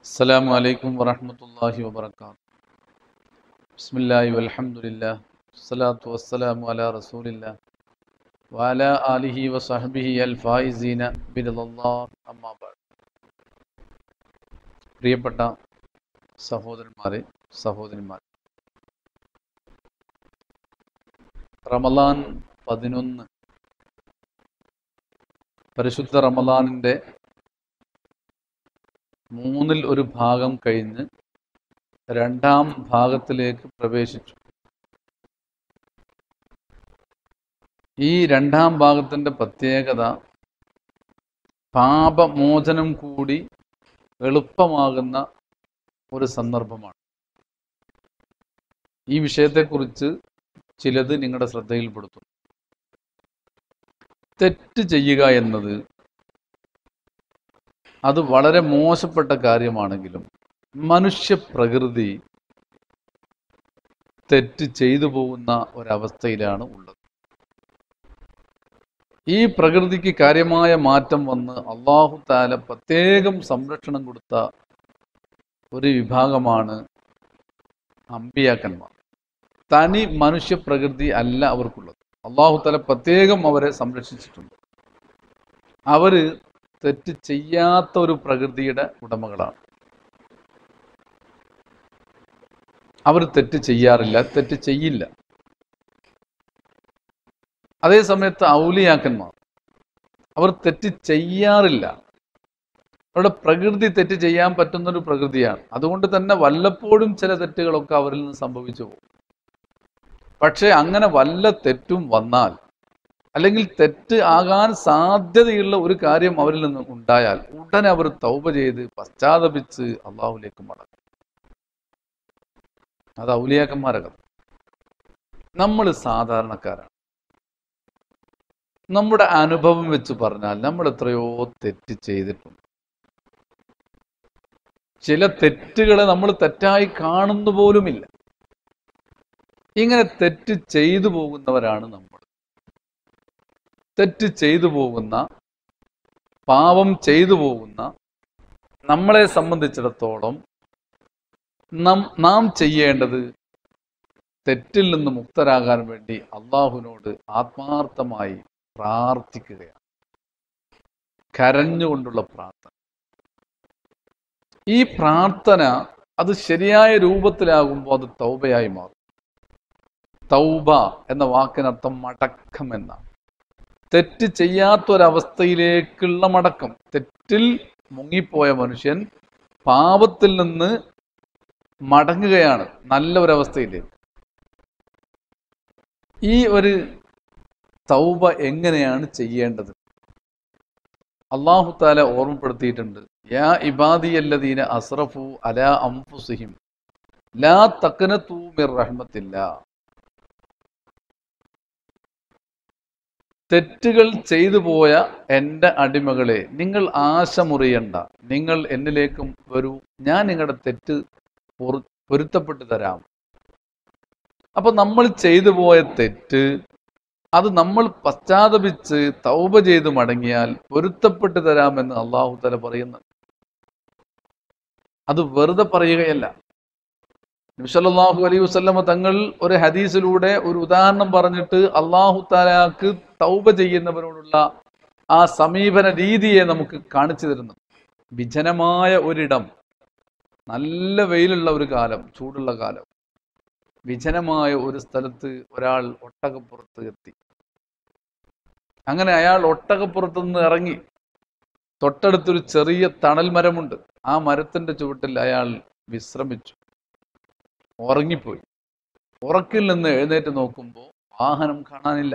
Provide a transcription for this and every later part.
السلام عليكم ورحمة الله وبركاته بسم الله والحمد لله والصلاة والسلام على رسول الله وعلى آله وصحبه الفائزين برضا الله أما بعد പ്രിയപ്പെട്ട സഹോദരന്മാരെ സഹോദരിമാരെ റമലാൻ പതിനൊന്ന് പരിശുദ്ധ റമലാനിൻ്റെ മൂന്നിൽ ഒരു ഭാഗം കഴിഞ്ഞ് രണ്ടാം ഭാഗത്തിലേക്ക് പ്രവേശിച്ചു ഈ രണ്ടാം ഭാഗത്തിൻ്റെ പ്രത്യേകത പാപമോചനം കൂടി എളുപ്പമാകുന്ന ഒരു സന്ദർഭമാണ് ഈ വിഷയത്തെക്കുറിച്ച് ചിലത് നിങ്ങളുടെ ശ്രദ്ധയിൽപ്പെടുത്തും തെറ്റ് ചെയ്യുക എന്നത് അത് വളരെ മോശപ്പെട്ട കാര്യമാണെങ്കിലും മനുഷ്യ പ്രകൃതി തെറ്റ് ചെയ്തു പോകുന്ന ഒരവസ്ഥയിലാണ് ഉള്ളത് ഈ പ്രകൃതിക്ക് കാര്യമായ മാറ്റം വന്ന് അള്ളാഹു താല പ്രത്യേകം സംരക്ഷണം കൊടുത്ത ഒരു വിഭാഗമാണ് അമ്പിയാക്കന്മാർ തനി മനുഷ്യ പ്രകൃതി അല്ല അവർക്കുള്ളത് അള്ളാഹു താല പ്രത്യേകം അവരെ സംരക്ഷിച്ചിട്ടുണ്ട് അവര് തെറ്റ് ചെയ്യാത്ത ഒരു പ്രകൃതിയുടെ ഉടമകളാണ് അവർ തെറ്റ് ചെയ്യാറില്ല തെറ്റ് ചെയ്യില്ല അതേ സമയത്ത് ഔലിയാക്കന്മാർ അവർ തെറ്റ് ചെയ്യാറില്ല അവരുടെ പ്രകൃതി തെറ്റ് ചെയ്യാൻ പറ്റുന്ന ഒരു പ്രകൃതിയാണ് അതുകൊണ്ട് തന്നെ വല്ലപ്പോഴും ചില തെറ്റുകളൊക്കെ അവരിൽ നിന്ന് സംഭവിച്ചു പോകും പക്ഷെ അങ്ങനെ വല്ല തെറ്റും വന്നാൽ അല്ലെങ്കിൽ തെറ്റ് ആകാൻ സാധ്യതയുള്ള ഒരു കാര്യം അവരിൽ നിന്ന് ഉണ്ടായാൽ ഉടനെ അവർ തൗബ ചെയ്ത് പശ്ചാത്തപിച്ച് അള്ളാഹുലേക്ക് മടങ്ങും അത് ഔലിയാക്കന്മാരെ കഥ നമ്മൾ സാധാരണക്കാരാണ് നമ്മുടെ അനുഭവം വെച്ച് പറഞ്ഞാൽ നമ്മൾ എത്രയോ തെറ്റ് ചെയ്തിട്ടുണ്ട് ചില തെറ്റുകളെ നമ്മൾ തെറ്റായി കാണുന്നു പോലുമില്ല ഇങ്ങനെ തെറ്റ് ചെയ്തു പോകുന്നവരാണ് നമ്മൾ തെറ്റ് ചെയ്തു പോകുന്ന പാപം ചെയ്തു പോകുന്ന നമ്മളെ സംബന്ധിച്ചിടത്തോളം നാം നാം ചെയ്യേണ്ടത് തെറ്റിൽ നിന്ന് മുക്തരാകാൻ വേണ്ടി അള്ളാഹുവിനോട് ആത്മാർത്ഥമായി പ്രാർത്ഥിക്കുകയാണ് കരഞ്ഞുകൊണ്ടുള്ള പ്രാർത്ഥന ഈ പ്രാർത്ഥന അത് ശരിയായ രൂപത്തിലാകുമ്പോൾ അത് തൗബയായി മാറും തൗബ എന്ന വാക്കിനർത്ഥം മടക്കം എന്നാണ് തെറ്റ് ചെയ്യാത്തൊരവസ്ഥയിലേക്കുള്ള മടക്കം തെറ്റിൽ മുങ്ങിപ്പോയ മനുഷ്യൻ പാപത്തിൽ നിന്ന് മടങ്ങുകയാണ് നല്ല ഒരവസ്ഥയിലേക്ക് ഈ ഒരു തൗബ എങ്ങനെയാണ് ചെയ്യേണ്ടത് അള്ളാഹു താല ഓർമ്മപ്പെടുത്തിയിട്ടുണ്ട് യാ ഇബാദിയല്ലദീന അസ്റഫു അല അംഫുസിഹിം ലാ തക്കനത്തു മിർ റഹ്മത്തില്ല തെറ്റുകൾ ചെയ്തു പോയ എൻ്റെ അടിമകളെ നിങ്ങൾ ആശ മുറിയണ്ട നിങ്ങൾ എന്നിലേക്കും വരൂ ഞാൻ നിങ്ങളുടെ തെറ്റ് പൊറു പൊരുത്തപ്പെട്ടു തരാം അപ്പൊ നമ്മൾ ചെയ്തു പോയ തെറ്റ് അത് നമ്മൾ പശ്ചാത്തപിച്ച് തൗബ ചെയ്ത് മടങ്ങിയാൽ പൊരുത്തപ്പെട്ടു തരാമെന്ന് അള്ളാഹു തല പറയുന്നു അത് വെറുതെ പറയുകയല്ല നബിസല്ലാഹു അലൈഹി വസ്ലമ തങ്ങൾ ഒരു ഹദീസിലൂടെ ഒരു ഉദാഹരണം പറഞ്ഞിട്ട് അള്ളാഹു താലാക്ക് തൗബ ചെയ്യുന്നവരോടുള്ള ആ സമീപന രീതിയെ നമുക്ക് കാണിച്ചു തരുന്നു വിജനമായ ഒരിടം നല്ല വെയിലുള്ള ഒരു കാലം ചൂടുള്ള കാലം വിജനമായ ഒരു സ്ഥലത്ത് ഒരാൾ ഒട്ടകപ്പുറത്ത് എത്തി അങ്ങനെ അയാൾ ഒട്ടകപ്പുറത്ത് നിന്ന് ഇറങ്ങി തൊട്ടടുത്തൊരു ചെറിയ തണൽ മരമുണ്ട് ആ മരത്തിന്റെ ചുവട്ടിൽ അയാൾ വിശ്രമിച്ചു ഉറങ്ങിപ്പോയി ഉറക്കിൽ നിന്ന് എഴുന്നേറ്റ് നോക്കുമ്പോൾ വാഹനം കാണാനില്ല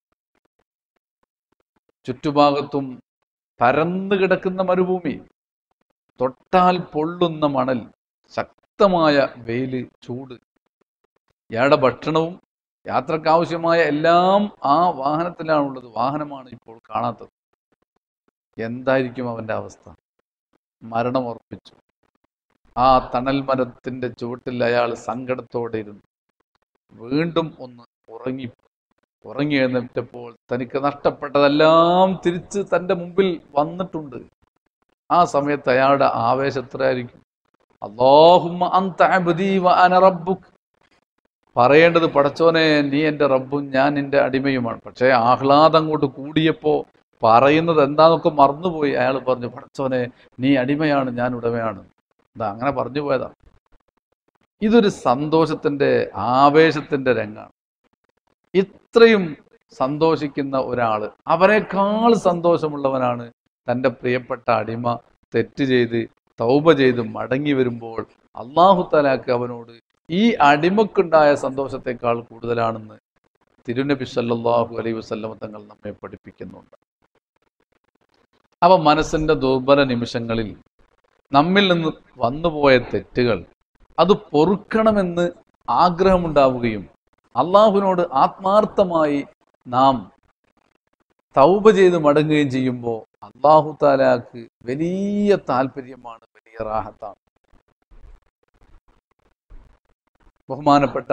ചുറ്റുഭാഗത്തും പരന്നു കിടക്കുന്ന മരുഭൂമി തൊട്ടാൽ പൊള്ളുന്ന മണൽ ശക്തമായ വെയില് ചൂട് ഇയാളുടെ ഭക്ഷണവും യാത്രക്ക് ആവശ്യമായ എല്ലാം ആ വാഹനത്തിലാണുള്ളത് വാഹനമാണ് ഇപ്പോൾ കാണാത്തത് എന്തായിരിക്കും അവന്റെ അവസ്ഥ മരണം ഉറപ്പിച്ചു ആ തണൽ മരത്തിന്റെ ചുവട്ടിൽ അയാൾ സങ്കടത്തോടെ ഇരുന്നു വീണ്ടും ഒന്ന് ഉറങ്ങി ഉറങ്ങി എഴുന്നേറ്റപ്പോൾ തനിക്ക് നഷ്ടപ്പെട്ടതെല്ലാം തിരിച്ച് തൻ്റെ മുമ്പിൽ വന്നിട്ടുണ്ട് ആ സമയത്ത് അയാളുടെ ആവേശത്രയായിരിക്കും അല്ലാഹുമ്മ അൻത അബ്ദി വ അന റബ്ബുക് പറയേണ്ടത് പടച്ചോനെ നീ എൻ്റെ റബ്ബും ഞാൻ നിന്റെ അടിമയുമാണ് പക്ഷേ ആഹ്ലാദം അങ്ങോട്ട് കൂടിയപ്പോൾ പറയുന്നത് എന്താന്നൊക്കെ മറന്നുപോയി അയാൾ പറഞ്ഞു പടച്ചോനെ നീ അടിമയാണ് ഞാൻ ഉടമയാണ് എന്താ അങ്ങനെ പറഞ്ഞു പോയതാണ് ഇതൊരു സന്തോഷത്തിന്റെ ആവേശത്തിന്റെ രംഗാണ് ഇത്രയും സന്തോഷിക്കുന്ന ഒരാള് അവനേക്കാൾ സന്തോഷമുള്ളവനാണ് തൻ്റെ പ്രിയപ്പെട്ട അടിമ തെറ്റ് ചെയ്ത് തൗബ ചെയ്ത് മടങ്ങി വരുമ്പോൾ അള്ളാഹു തലാക്ക് അവനോട് ഈ അടിമക്കുണ്ടായ സന്തോഷത്തെക്കാൾ കൂടുതലാണെന്ന് തിരുനബി സല്ലല്ലാഹു അലൈഹി വസല്ലം തങ്ങൾ നമ്മെ പഠിപ്പിക്കുന്നുണ്ട് അവ മനസ്സിന്റെ ദുർബല നിമിഷങ്ങളിൽ നമ്മിൽ നിന്ന് വന്നുപോയ തെറ്റുകൾ അത് പൊറുക്കണമെന്ന് ആഗ്രഹമുണ്ടാവുകയും അള്ളാഹുവിനോട് ആത്മാർത്ഥമായി നാം തൗബ ചെയ്ത് മടങ്ങുകയും ചെയ്യുമ്പോൾ അള്ളാഹു താലാക്ക് വലിയ താല്പര്യമാണ് വലിയ റാഹത്താണ് ബഹുമാനപ്പെട്ട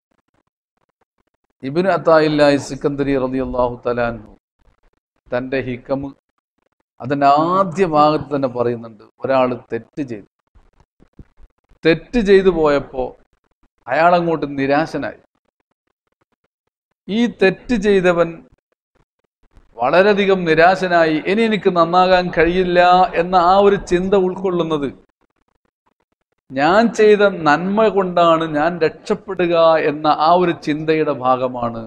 ഇബിന് അത്തായില്ലായി സിക്കന്ദരി റതി അള്ളാഹു തലാൻഹു തൻ്റെ ഹിക്കമ് അതിൻ്റെ ആദ്യ ഭാഗത്ത് തന്നെ പറയുന്നുണ്ട് ഒരാൾ തെറ്റ് ചെയ്തു തെറ്റ് ചെയ്തു പോയപ്പോൾ അയാൾ അങ്ങോട്ട് നിരാശനായി ഈ തെറ്റ് ചെയ്തവൻ വളരെയധികം നിരാശനായി ഇനി എനിക്ക് നന്നാകാൻ കഴിയില്ല എന്ന ആ ഒരു ചിന്ത ഉൾക്കൊള്ളുന്നത് ഞാൻ ചെയ്ത നന്മ കൊണ്ടാണ് ഞാൻ രക്ഷപ്പെടുക എന്ന ആ ഒരു ചിന്തയുടെ ഭാഗമാണ്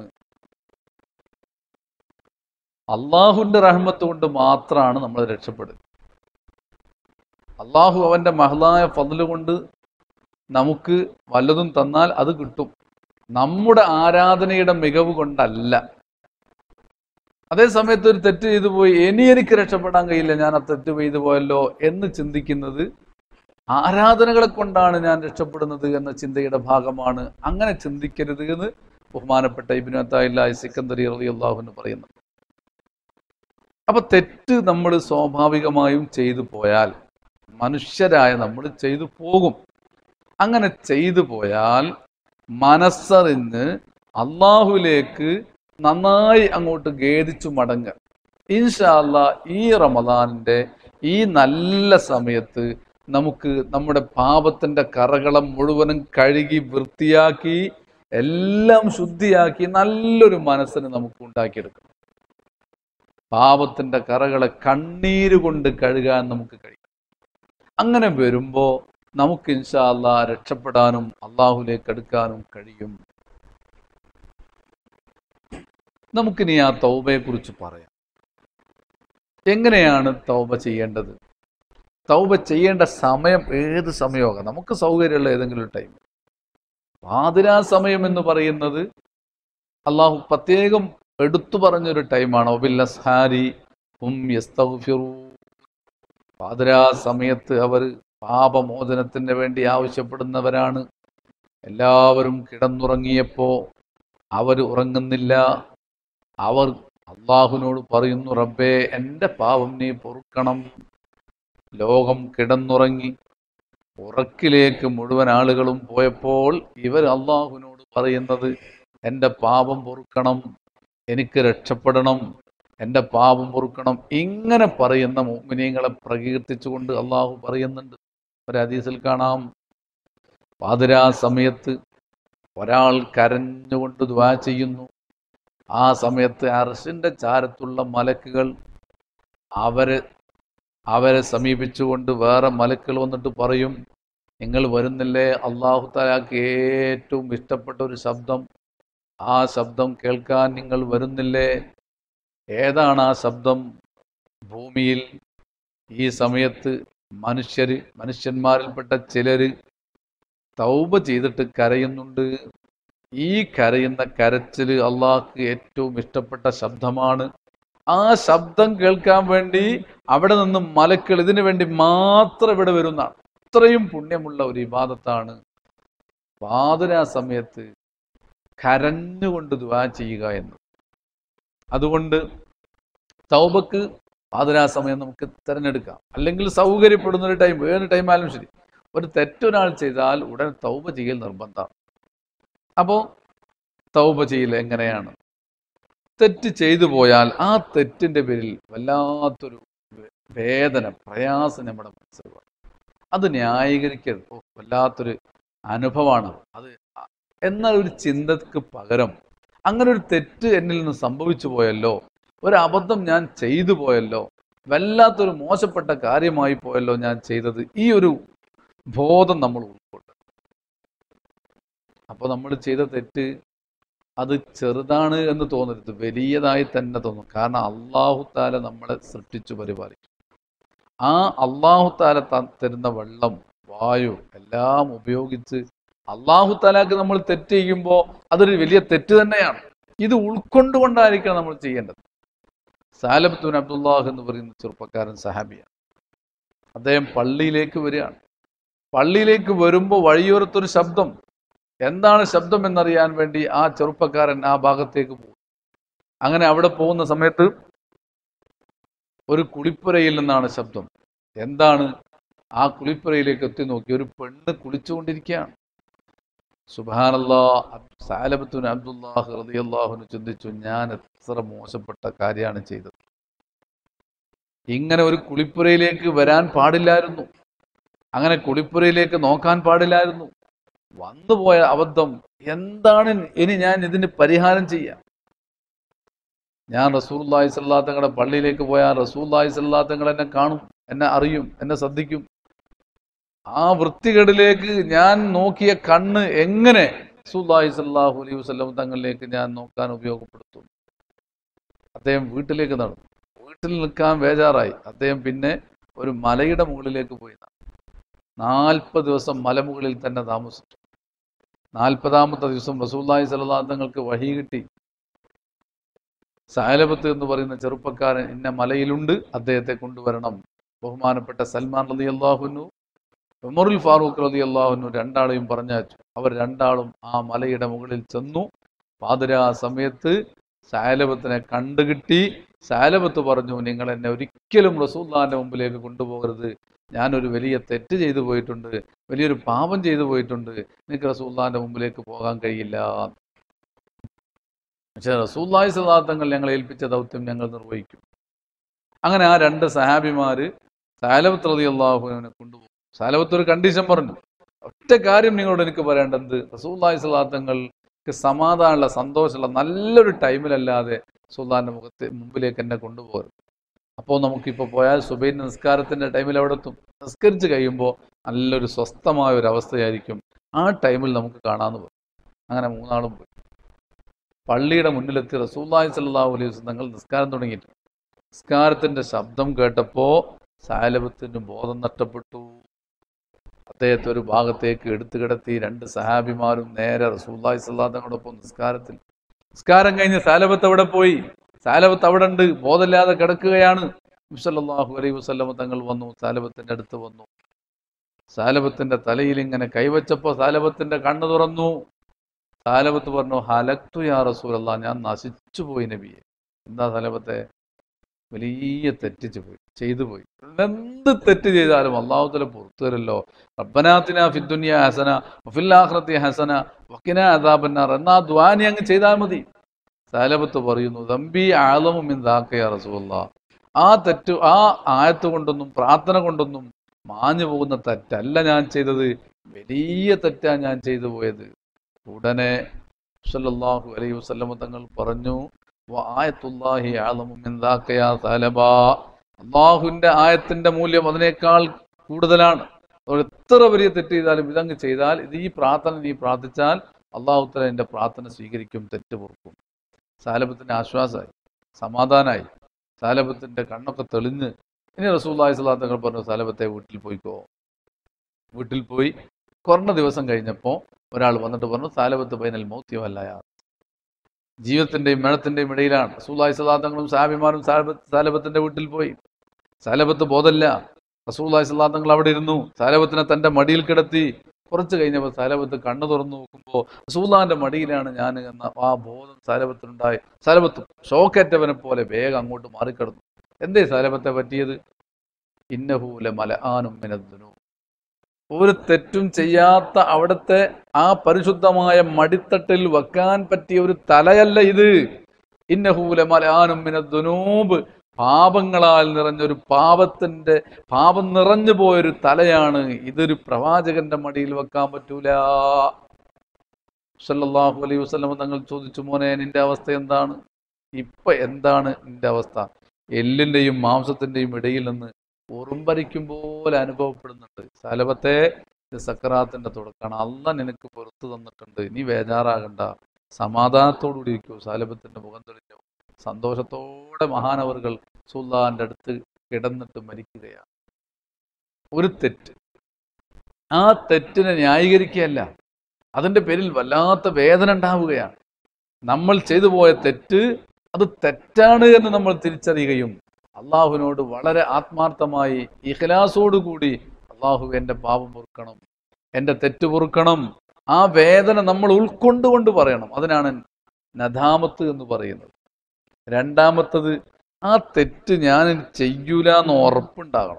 അള്ളാഹുവിന്റെ റഹ്മത്ത് കൊണ്ട് മാത്രമാണ് നമ്മൾ രക്ഷപ്പെടുക അള്ളാഹു അവന്റെ മഹലായ ഫضല് കൊണ്ട് നമുക്ക് വല്ലതും തന്നാൽ അത് കിട്ടും നമ്മുടെ ആരാധനയുടെ മികവ് കൊണ്ടല്ല അതേ സമയത്ത് ഒരു തെറ്റ് ചെയ്തു പോയി ഇനി എനിക്ക് രക്ഷപ്പെടാൻ കഴിയില്ല ഞാൻ ആ തെറ്റ് ചെയ്തു പോയല്ലോ എന്ന് ചിന്തിക്കുന്നത് ആരാധനകളെ കൊണ്ടാണ് ഞാൻ രക്ഷപ്പെടുന്നത് എന്ന ചിന്തയുടെ ഭാഗമാണ് അങ്ങനെ ചിന്തിക്കരുത് എന്ന് ബഹുമാനപ്പെട്ട ഇബിനു അത്തായില്ല സിക്കന്ദരി റലി അള്ളാഹുന്ന് പറയുന്നു അപ്പൊ തെറ്റ് നമ്മൾ സ്വാഭാവികമായും ചെയ്തു പോയാൽ മനുഷ്യരായ നമ്മൾ ചെയ്തു പോകും അങ്ങനെ ചെയ്തു പോയാൽ മനസ്സറിഞ്ഞ് അള്ളാഹുലേക്ക് നന്നായി അങ്ങോട്ട് ഖേദിച്ചു മടങ്ങുക ഇൻഷാല്ല ഈ റമദാനിന്റെ ഈ നല്ല സമയത്ത് നമുക്ക് നമ്മുടെ പാപത്തിന്റെ കറകളം മുഴുവനും കഴുകി വൃത്തിയാക്കി എല്ലാം ശുദ്ധിയാക്കി നല്ലൊരു മനസ്സിന് നമുക്ക് ഉണ്ടാക്കിയെടുക്കണം പാപത്തിന്റെ കറകളെ കണ്ണീര് കൊണ്ട് കഴുകാൻ നമുക്ക് കഴിയും അങ്ങനെ വരുമ്പോൾ നമുക്ക് ഇൻഷാല്ല രക്ഷപ്പെടാനും അള്ളാഹുലേക്ക് അടുക്കാനും കഴിയും നമുക്കിനി ആ തൗബയെ കുറിച്ച് പറയാം എങ്ങനെയാണ് തൗബ ചെയ്യേണ്ടത് തൗബ ചെയ്യേണ്ട സമയം ഏത് സമയമൊക്കെ നമുക്ക് സൗകര്യമുള്ള ഏതെങ്കിലും ടൈം പാതിരാ സമയം എന്ന് പറയുന്നത് അള്ളാഹു പ്രത്യേകം എടുത്തു പറഞ്ഞൊരു ടൈമാണ് ഒബില്ലസ്ഹാരി ഉം യസ്തഗ്ഫിറൂ പാതിരാ സമയത്ത് അവർ പാപമോചനത്തിന് വേണ്ടി ആവശ്യപ്പെടുന്നവരാണ് എല്ലാവരും കിടന്നുറങ്ങിയപ്പോ അവർ ഉറങ്ങുന്നില്ല അവർ അള്ളാഹുവിനോട് പറയുന്നു റബ്ബേ എൻ്റെ പാപം നീ പൊറുക്കണം ലോകം കിടന്നുറങ്ങി ഉറക്കിലേക്ക് മുഴുവൻ ആളുകളും പോയപ്പോൾ ഇവർ അള്ളാഹുവിനോട് പറയുന്നത് എൻ്റെ പാപം പൊറുക്കണം എനിക്ക് രക്ഷപ്പെടണം എൻ്റെ പാപം പൊറുക്കണം ഇങ്ങനെ പറയുന്ന മോമിനിയങ്ങളെ പ്രകീർത്തിച്ചുകൊണ്ട് അള്ളാഹു പറയുന്നുണ്ട് ഒരു ഹദീസിൽ കാണാം പാതിരാ സമയത്ത് ഒരാൾ കരഞ്ഞുകൊണ്ട് ദ്വാ ചെയ്യുന്നു ആ സമയത്ത് അർഷിന്റെ ചാരത്തുള്ള മലക്കുകൾ അവരെ അവരെ സമീപിച്ചുകൊണ്ട് വേറെ മലക്കുകൾ വന്നിട്ട് പറയും നിങ്ങൾ വരുന്നില്ലേ അള്ളാഹു താലാക്ക് ഏറ്റവും ഇഷ്ടപ്പെട്ട ഒരു ശബ്ദം ആ ശബ്ദം കേൾക്കാൻ നിങ്ങൾ വരുന്നില്ലേ ഏതാണ് ആ ശബ്ദം ഭൂമിയിൽ ഈ സമയത്ത് മനുഷ്യര് മനുഷ്യന്മാരിൽപ്പെട്ട ചിലര് തൗബ ചെയ്തിട്ട് കരയുന്നുണ്ട് ഈ കരയുന്ന കരച്ചില് അള്ളാഹ്ക്ക് ഏറ്റവും ഇഷ്ടപ്പെട്ട ശബ്ദമാണ് ആ ശബ്ദം കേൾക്കാൻ വേണ്ടി അവിടെ നിന്ന് മലക്കൾ ഇതിനു വേണ്ടി മാത്രം ഇവിടെ വരുന്നതാണ് അത്രയും പുണ്യമുള്ള ഒരു ഇബാദത്താണ് പാതിരാ സമയത്ത് കരഞ്ഞുകൊണ്ട് ദുവാ ചെയ്യുക എന്ന് അതുകൊണ്ട് തൗബക്ക് പാതിരാ സമയം നമുക്ക് തിരഞ്ഞെടുക്കാം അല്ലെങ്കിൽ സൗകര്യപ്പെടുന്ന ഒരു ടൈം ഏത് ടൈം ആയാലും ശരി ഒരു തെറ്റൊരാൾ ചെയ്താൽ ഉടൻ തൗബ ചെയ്യൽ നിർബന്ധമാണ് അപ്പോൾ തൗബ ചെയ്യൽ എങ്ങനെയാണ് തെറ്റ് ചെയ്തു പോയാൽ ആ തെറ്റിന്റെ പേരിൽ വല്ലാത്തൊരു വേ- വേദന പ്രയാസം നമ്മുടെ മനസ്സിൽ വരും അത് ന്യായീകരിക്കരുത് ഓ, വല്ലാത്തൊരു അനുഭവമാണ് അത് എന്നാൽ ഒരു ചിന്തക്ക് പകരം അങ്ങനെ ഒരു തെറ്റ് എന്നിൽ നിന്ന് സംഭവിച്ചു പോയല്ലോ ഒരു അബദ്ധം ഞാൻ ചെയ്തു പോയല്ലോ വല്ലാത്തൊരു മോശപ്പെട്ട കാര്യമായി പോയല്ലോ ഞാൻ ചെയ്തത് ഈ ഒരു ബോധം നമ്മൾ ഉൾക്കൊണ്ട് അപ്പോൾ നമ്മൾ ചെയ്ത തെറ്റ് അത് ചെറുതാണ് എന്ന് തോന്നരുത് വലിയതായി തന്നെ തോന്നും കാരണം അള്ളാഹു താല നമ്മളെ സൃഷ്ടിച്ചു പരിപാലിക്കും ആ അള്ളാഹു താല ത- തരുന്ന വെള്ളം വായു എല്ലാം ഉപയോഗിച്ച് അള്ളാഹു താലാക്ക് നമ്മൾ തെറ്റ് ചെയ്യുമ്പോൾ അതൊരു വലിയ തെറ്റ് തന്നെയാണ് ഇത് ഉൾക്കൊണ്ടുകൊണ്ടായിരിക്കണം നമ്മൾ ചെയ്യേണ്ടത് സാലബത്തുൻ അബ്ദുല്ലാഹ് എന്ന് പറയുന്ന ചെറുപ്പക്കാരൻ സഹാബിയാണ് അദ്ദേഹം പള്ളിയിലേക്ക് വരികയാണ് പള്ളിയിലേക്ക് വരുമ്പോൾ വഴിയോരത്തൊരു ശബ്ദം എന്താണ് ശബ്ദം എന്നറിയാൻ വേണ്ടി ആ ചെറുപ്പക്കാരൻ ആ ഭാഗത്തേക്ക് പോകും അങ്ങനെ അവിടെ പോകുന്ന സമയത്ത് ഒരു കുളിപ്പുരയിൽ നിന്നാണ് ശബ്ദം എന്താണ് ആ കുളിപ്പുരയിലേക്ക് എത്തി നോക്കി ഒരു പെണ്ണ് കുളിച്ചുകൊണ്ടിരിക്കുകയാണ് സുബാനല്ലാ സാലബത്തുൻ അബ്ദുല്ലാഹ് റളിയല്ലാഹുവിന് ചിന്തിച്ചു ഞാൻ എത്ര മോശപ്പെട്ട കാര്യമാണ് ചെയ്തത് ഇങ്ങനെ ഒരു കുളിപ്പുരയിലേക്ക് വരാൻ പാടില്ലായിരുന്നു അങ്ങനെ കുളിപ്പുരയിലേക്ക് നോക്കാൻ പാടില്ലായിരുന്നു വന്നുപോയ അബദ്ധം എന്താണ് ഇനി ഞാൻ ഇതിന് പരിഹാരം ചെയ്യാം ഞാൻ റസൂല്ലായി സല്ലാത്തങ്ങളുടെ പള്ളിയിലേക്ക് പോയാൽ റസൂല്ലായി സല്ലാത്തങ്ങൾ എന്നെ കാണും എന്നെ അറിയും എന്നെ ശ്രദ്ധിക്കും ആ വൃത്തികേടിലേക്ക് ഞാൻ നോക്കിയ കണ്ണ് എങ്ങനെ റസൂല്ലായി സല്ലാഹു അലൈഹി വസല്ലം തങ്ങളിലേക്ക് ഞാൻ നോക്കാൻ ഉപയോഗപ്പെടുത്തും അദ്ദേഹം വീട്ടിലേക്ക് നടന്നു വീട്ടിൽ നിൽക്കാൻ ബേജാറായി അദ്ദേഹം പിന്നെ ഒരു മലയുടെ മുകളിലേക്ക് പോയി നാൽപ്പത് ദിവസം മലമുകളിൽ തന്നെ താമസിച്ചു നാൽപ്പതാമത്തെ ദിവസം റസൂല്ലായി സല്ലാ തങ്ങൾക്ക് വഴി കിട്ടി സാലബത്ത് എന്ന് പറയുന്ന ചെറുപ്പക്കാരൻ ഇന്ന മലയിലുണ്ട് അദ്ദേഹത്തെ കൊണ്ടുവരണം ബഹുമാനപ്പെട്ട സൽമാൻ റതി അള്ളാഹുനു ഉമറുൽ ഫാറൂഖ് റതി അള്ളാഹുനു രണ്ടാളെയും പറഞ്ഞയച്ചു അവർ രണ്ടാളും ആ മലയുടെ മുകളിൽ ചെന്നു പാതിരാ സമയത്ത് സാലബത്തിനെ കണ്ടുകിട്ടി സാലബത്ത് പറഞ്ഞു നിങ്ങൾ എന്നെ ഒരിക്കലും റസൂല്ലാന്റെ മുമ്പിലേക്ക് കൊണ്ടുപോകരുത് ഞാനൊരു വലിയ തെറ്റ് ചെയ്തു പോയിട്ടുണ്ട് വലിയൊരു പാപം ചെയ്തു പോയിട്ടുണ്ട് എനിക്ക് റസൂല്ലാന്റെ മുമ്പിലേക്ക് പോകാൻ കഴിയില്ല പക്ഷേ റസൂല്ലായി സദാർത്ഥങ്ങൾ ഞങ്ങളെ ഏൽപ്പിച്ച ദൗത്യം ഞങ്ങൾ നിർവഹിക്കും അങ്ങനെ ആ രണ്ട് സഹാബിമാര് സാലവത്ത് റതി അള്ളാഹുവിനെ കൊണ്ടുപോകും സാലവത്ത് ഒരു കണ്ടീഷൻ പറഞ്ഞു ഒറ്റ കാര്യം നിങ്ങളോട് എനിക്ക് പറയേണ്ടത് റസൂല്ലായി സദാർത്ഥങ്ങൾക്ക് സമാധാനമുള്ള സന്തോഷമുള്ള നല്ലൊരു ടൈമിലല്ലാതെ സുൽത്താന്റെ മുഖത്ത് മുമ്പിലേക്ക് എന്നെ കൊണ്ടുപോകരുത് അപ്പോൾ നമുക്കിപ്പോൾ പോയാൽ സുബൈൻ നിസ്കാരത്തിന്റെ ടൈമിൽ അവിടെ എത്തും നിസ്കരിച്ച് കഴിയുമ്പോൾ നല്ലൊരു സ്വസ്ഥമായ ഒരു അവസ്ഥയായിരിക്കും ആ ടൈമിൽ നമുക്ക് കാണാമെന്ന് പറയും അങ്ങനെ മൂന്നാളും പോയി പള്ളിയുടെ മുന്നിലെത്തി റസൂല്ലായി സല്ലാഹു അലൈഹി വസല്ലം തങ്ങൾ നിസ്കാരം തുടങ്ങിയിട്ട് നിസ്കാരത്തിന്റെ ശബ്ദം കേട്ടപ്പോൾ സാലഭത്തിന് ബോധം നഷ്ടപ്പെട്ടു അദ്ദേഹത്തെ ഒരു ഭാഗത്തേക്ക് എടുത്തു കിടത്തി രണ്ട് സഹാബിമാരും നേരെ റസൂല്ലായി സല്ലാ തങ്ങളോടൊപ്പം നിസ്കാരത്തിൽ നിസ്കാരം കഴിഞ്ഞ് സാലഭത്ത് അവിടെ പോയി സാലഭത്ത് അവിടെ ഉണ്ട് ബോധമില്ലാതെ കിടക്കുകയാണ് മുസല്ലാഹു അലൈഹി വസല്ലമ തങ്ങൾ വന്നു സാലഭത്തിന്റെ അടുത്ത് വന്നു സാലഭത്തിന്റെ തലയിൽ ഇങ്ങനെ കൈവച്ചപ്പോ സാലഭത്തിന്റെ കണ്ണ് തുറന്നു സാലഭത്ത് പറഞ്ഞു ഹലക്തു യാ റസൂലല്ലാ ഞാൻ നശിച്ചു പോയി നബിയെ എന്താ സാലഭത്തെ വലിയ തെറ്റിച്ചു പോയി ചെയ്തു പോയി എന്ത് തെറ്റ് ചെയ്താലും അള്ളാഹു തല പുറത്തു തരല്ലോ റബ്ബനാത്തിന ഫിദ്ദുനിയ ഹസന വഫില്ലാഖിറത്തി ഹസന വക്കിന അദാബന്നാർ എന്നാ ദ്വാനി അങ്ങ് ചെയ്താൽ മതി സാലബത്ത് പറയുന്നു തമ്പി ആലമും ഇതാക്കയ റസൂല്ല ആ തെറ്റ് ആ ആയത്ത് കൊണ്ടൊന്നും പ്രാർത്ഥന കൊണ്ടൊന്നും മാഞ്ഞു പോകുന്ന തെറ്റല്ല ഞാൻ ചെയ്തത് വലിയ തെറ്റാ ഞാൻ ചെയ്തു പോയത് ഉടനെ സല്ലല്ലാഹു അലൈഹി വസല്ലമ തങ്ങൾ പറഞ്ഞു ആയത്തുല്ലാഹി ആലമും ഇതാക്കയ സാലബ അള്ളാഹുവിന്റെ ആയത്തിന്റെ മൂല്യം അതിനേക്കാൾ കൂടുതലാണ് അപ്പോൾ എത്ര വലിയ തെറ്റ് ചെയ്താലും ഇതങ്ങ് ചെയ്താൽ ഇത് ഈ പ്രാർത്ഥന നീ പ്രാർത്ഥിച്ചാൽ അള്ളാഹു തല എൻ്റെ പ്രാർത്ഥന സ്വീകരിക്കും തെറ്റ് പൊറുക്കും സാലഭത്തിന് ആശ്വാസമായി സമാധാനമായി സാലഭത്തിന്റെ കണ്ണൊക്കെ തെളിഞ്ഞ് ഇനി റസൂല്ലാഹി സ്വലാത്തങ്ങൾ പറഞ്ഞു സാലഭത്തെ വീട്ടിൽ പോയിക്കോ വീട്ടിൽ പോയി കുറഞ്ഞ ദിവസം കഴിഞ്ഞപ്പോൾ ഒരാൾ വന്നിട്ട് പറഞ്ഞു സാലഭത്ത് പൈനൽ മൗത്യമല്ലയ ജീവിതത്തിന്റെയും മരണത്തിന്റെയും ഇടയിലാണ് റസൂല്ലാഹി സ്വലാത്തങ്ങളും സാബിമാരും സാലഭത്ത് സാലഭത്തിന്റെ വീട്ടിൽ പോയി സാലഭത്ത് ബോധമില്ല റസൂല്ലാഹി സ്വലാത്തങ്ങൾ അവിടെ ഇരുന്നു സാലഭത്തിനെ തന്റെ മടിയിൽ കിടത്തി കുറച്ച് കഴിഞ്ഞപ്പോൾ സാലഭത്ത് കണ്ണു തുറന്നു നോക്കുമ്പോൾ റസൂല്ലാന്റെ മടിയിലാണ് ഞാൻ എന്ന ആ ബോധം സാലഭത്തിനുണ്ടായി സാലഭത്ത് ഷോക്കേറ്റവനെ പോലെ വേഗം അങ്ങോട്ട് മാറിക്കിടന്നു എന്തേ സാലഭത്തെ പറ്റിയത് ഇന്നഹൂല മല ആനും മിനദ്ദുനു ഒരു തെറ്റും ചെയ്യാത്ത അവിടുത്തെ ആ പരിശുദ്ധമായ മടിത്തട്ടിൽ വെക്കാൻ പറ്റിയ ഒരു തലയല്ല ഇത് ഇന്നഹൂല മല ആനും മിനദ്ദുനൂബ് പാപങ്ങളാൽ നിറഞ്ഞൊരു പാപത്തിന്റെ പാപം നിറഞ്ഞു പോയൊരു തലയാണ് ഇതൊരു പ്രവാചകന്റെ മടിയിൽ വെക്കാൻ പറ്റൂല സല്ലല്ലാഹു അലൈഹി വസല്ലം തങ്ങൾ ചോദിച്ചു മോനെ നിന്റെ അവസ്ഥ എന്താണ് ഇപ്പൊ എന്താണ് നിന്റെ അവസ്ഥ എല്ലിന്റെയും മാംസത്തിന്റെയും ഇടയിൽ നിന്ന് ഉറുമ്പരിക്കും പോലെ അനുഭവപ്പെടുന്നുണ്ട് സലഭത്തെ ഇത് സക്കറാത്തിന്റെ തുടക്കമാണ് അല്ല നിനക്ക് പുറത്തു തന്നിട്ടുണ്ട് നീ ബേജാറാകണ്ട സമാധാനത്തോടുകൂടി ഇരിക്കൂ സാലഭത്തിന്റെ മുഖം തെളിഞ്ഞു സന്തോഷത്തോടെ മഹാനവറുകൾ സുൽത്താന്റെ അടുത്ത് കിടന്നിട്ട് മരിക്കുകയാണ് ഒരു തെറ്റ് ആ തെറ്റിനെ ന്യായീകരിക്കുകയല്ല അതിന്റെ പേരിൽ വല്ലാത്ത വേദന ഉണ്ടാവുകയാണ് നമ്മൾ ചെയ്തു പോയ തെറ്റ് അത് തെറ്റാണ് എന്ന് നമ്മൾ തിരിച്ചറിയുകയും അള്ളാഹുവിനോട് വളരെ ആത്മാർത്ഥമായി ഇഖ്ലാസോടുകൂടി അള്ളാഹു എൻ്റെ പാപം പൊറുക്കണം എൻ്റെ തെറ്റ് പൊറുക്കണം ആ വേദന നമ്മൾ ഉൾക്കൊണ്ടുകൊണ്ട് പറയണം അതിനാണ് നദാമത്ത് എന്ന് പറയുന്നത് രണ്ടാമത്തത് ആ തെറ്റ് ഞാൻ ചെയ്യൂല എന്ന് ഉറപ്പുണ്ടാകണം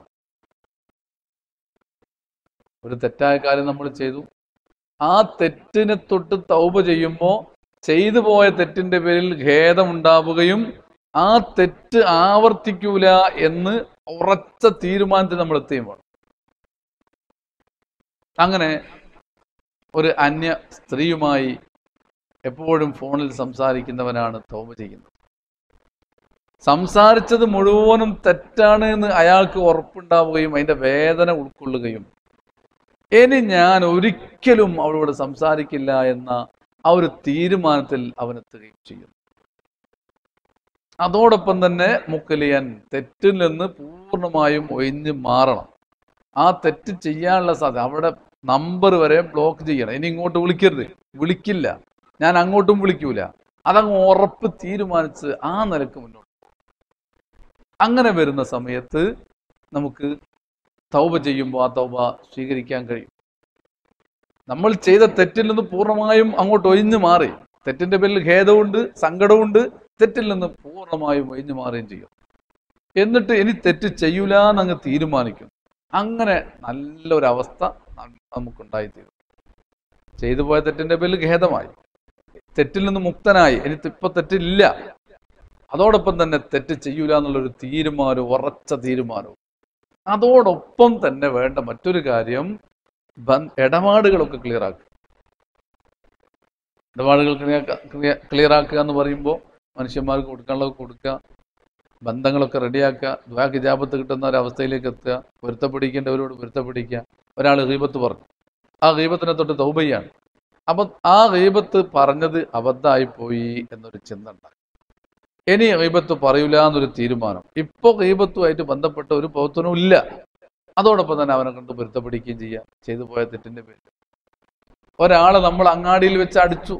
ഒരു തെറ്റായ കാര്യം നമ്മൾ ചെയ്തു ആ തെറ്റിനെ തൊട്ട് തൗബ ചെയ്യുമ്പോൾ ചെയ്തു പോയ തെറ്റിന്റെ പേരിൽ ഖേദമുണ്ടാവുകയും ആ തെറ്റ് ആവർത്തിക്കൂല എന്ന് ഉറച്ച തീരുമാനത്തിൽ നമ്മൾ എത്തുകയും വേണം അങ്ങനെ ഒരു അന്യ സ്ത്രീയുമായി എപ്പോഴും ഫോണിൽ സംസാരിക്കുന്നവനാണ് തൗബ ചെയ്യുന്നത് സംസാരിച്ചത് മുഴുവനും തെറ്റാണ് എന്ന് അയാൾക്ക് ഉറപ്പുണ്ടാവുകയും അതിന്റെ വേദന ഉൾക്കൊള്ളുകയും ഇനി ഞാൻ ഒരിക്കലും അവളോട് സംസാരിക്കില്ല എന്ന ആ ഒരു തീരുമാനത്തിൽ അവനെത്തുകയും ചെയ്യും അതോടൊപ്പം തന്നെ മുക്കലിയൻ തെറ്റിൽ നിന്ന് പൂർണ്ണമായും ഒഴിഞ്ഞ് മാറണം ആ തെറ്റ് ചെയ്യാനുള്ള സാധ്യത അവിടെ നമ്പർ വരെ ബ്ലോക്ക് ചെയ്യണം ഇനി ഇങ്ങോട്ട് വിളിക്കരുത് വിളിക്കില്ല ഞാൻ അങ്ങോട്ടും വിളിക്കൂല അതങ്ങ് ഉറപ്പ് തീരുമാനിച്ച് ആ നിലക്ക് മുന്നോട്ട് പോകും. അങ്ങനെ വരുന്ന സമയത്ത് നമുക്ക് തൗബ ചെയ്യുമ്പോൾ ആ തൗബ സ്വീകരിക്കാൻ കഴിയും നമ്മൾ ചെയ്ത തെറ്റിൽ നിന്ന് പൂർണ്ണമായും അങ്ങോട്ട് ഒഴിഞ്ഞു മാറി തെറ്റിന്റെ പേരിൽ ഖേദമുണ്ട് സങ്കടമുണ്ട് തെറ്റിൽ നിന്ന് പൂർണ്ണമായും ഒഴിഞ്ഞു മാറുകയും ചെയ്യും എന്നിട്ട് ഇനി തെറ്റ് ചെയ്യൂല എന്നങ്ങ് തീരുമാനിക്കും അങ്ങനെ നല്ലൊരവസ്ഥ ന- നമുക്കുണ്ടായിത്തീരും ചെയ്തു പോയ തെറ്റിന്റെ പേരിൽ ഖേദമായി തെറ്റിൽ നിന്ന് മുക്തനായി ഇനി ഇപ്പൊ തെറ്റില്ല അതോടൊപ്പം തന്നെ തെറ്റ് ചെയ്യൂല എന്നുള്ളൊരു തീരുമാനവും ഉറച്ച തീരുമാനവും അതോടൊപ്പം തന്നെ വേണ്ട മറ്റൊരു കാര്യം ബന്ധ- ഇടപാടുകളൊക്കെ ക്ലിയർ ആക്കുക ഇടപാടുകൾ ക്ലിയർ ആക്കുക എന്ന് പറയുമ്പോൾ മനുഷ്യന്മാർക്ക് കൊടുക്കാനുള്ളത് കൊടുക്കുക ബന്ധങ്ങളൊക്കെ റെഡിയാക്കുക ദ്വാ ഹിജാബത്ത് കിട്ടുന്ന ഒരു അവസ്ഥയിലേക്ക് എത്തുക പൊരുത്തപ്പിടിക്കേണ്ടവരോട് പൊരുത്തപ്പിടിക്കുക ഒരാൾ ഗീബത്ത് പറഞ്ഞു ആ ഗീബത്തിനെ തൊട്ട് തൗബയ്യാണ് അപ്പൊ ആ ഗീബത്ത് പറഞ്ഞത് അബദ്ധമായി പോയി എന്നൊരു ചിന്ത ഉണ്ടായി ഇനി ഗീബത്ത് പറയൂല എന്നൊരു തീരുമാനം ഇപ്പൊ ഗീബത്തുമായിട്ട് ബന്ധപ്പെട്ട ഒരു പ്രവർത്തനവും ഇല്ല അതോടൊപ്പം തന്നെ അവനെ കണ്ട് പൊരുത്തപ്പിടിക്കുകയും ചെയ്യാം ചെയ്തു പോയ തെറ്റിന്റെ പേരിൽ ഒരാളെ നമ്മൾ അങ്ങാടിയിൽ വെച്ച് അടിച്ചു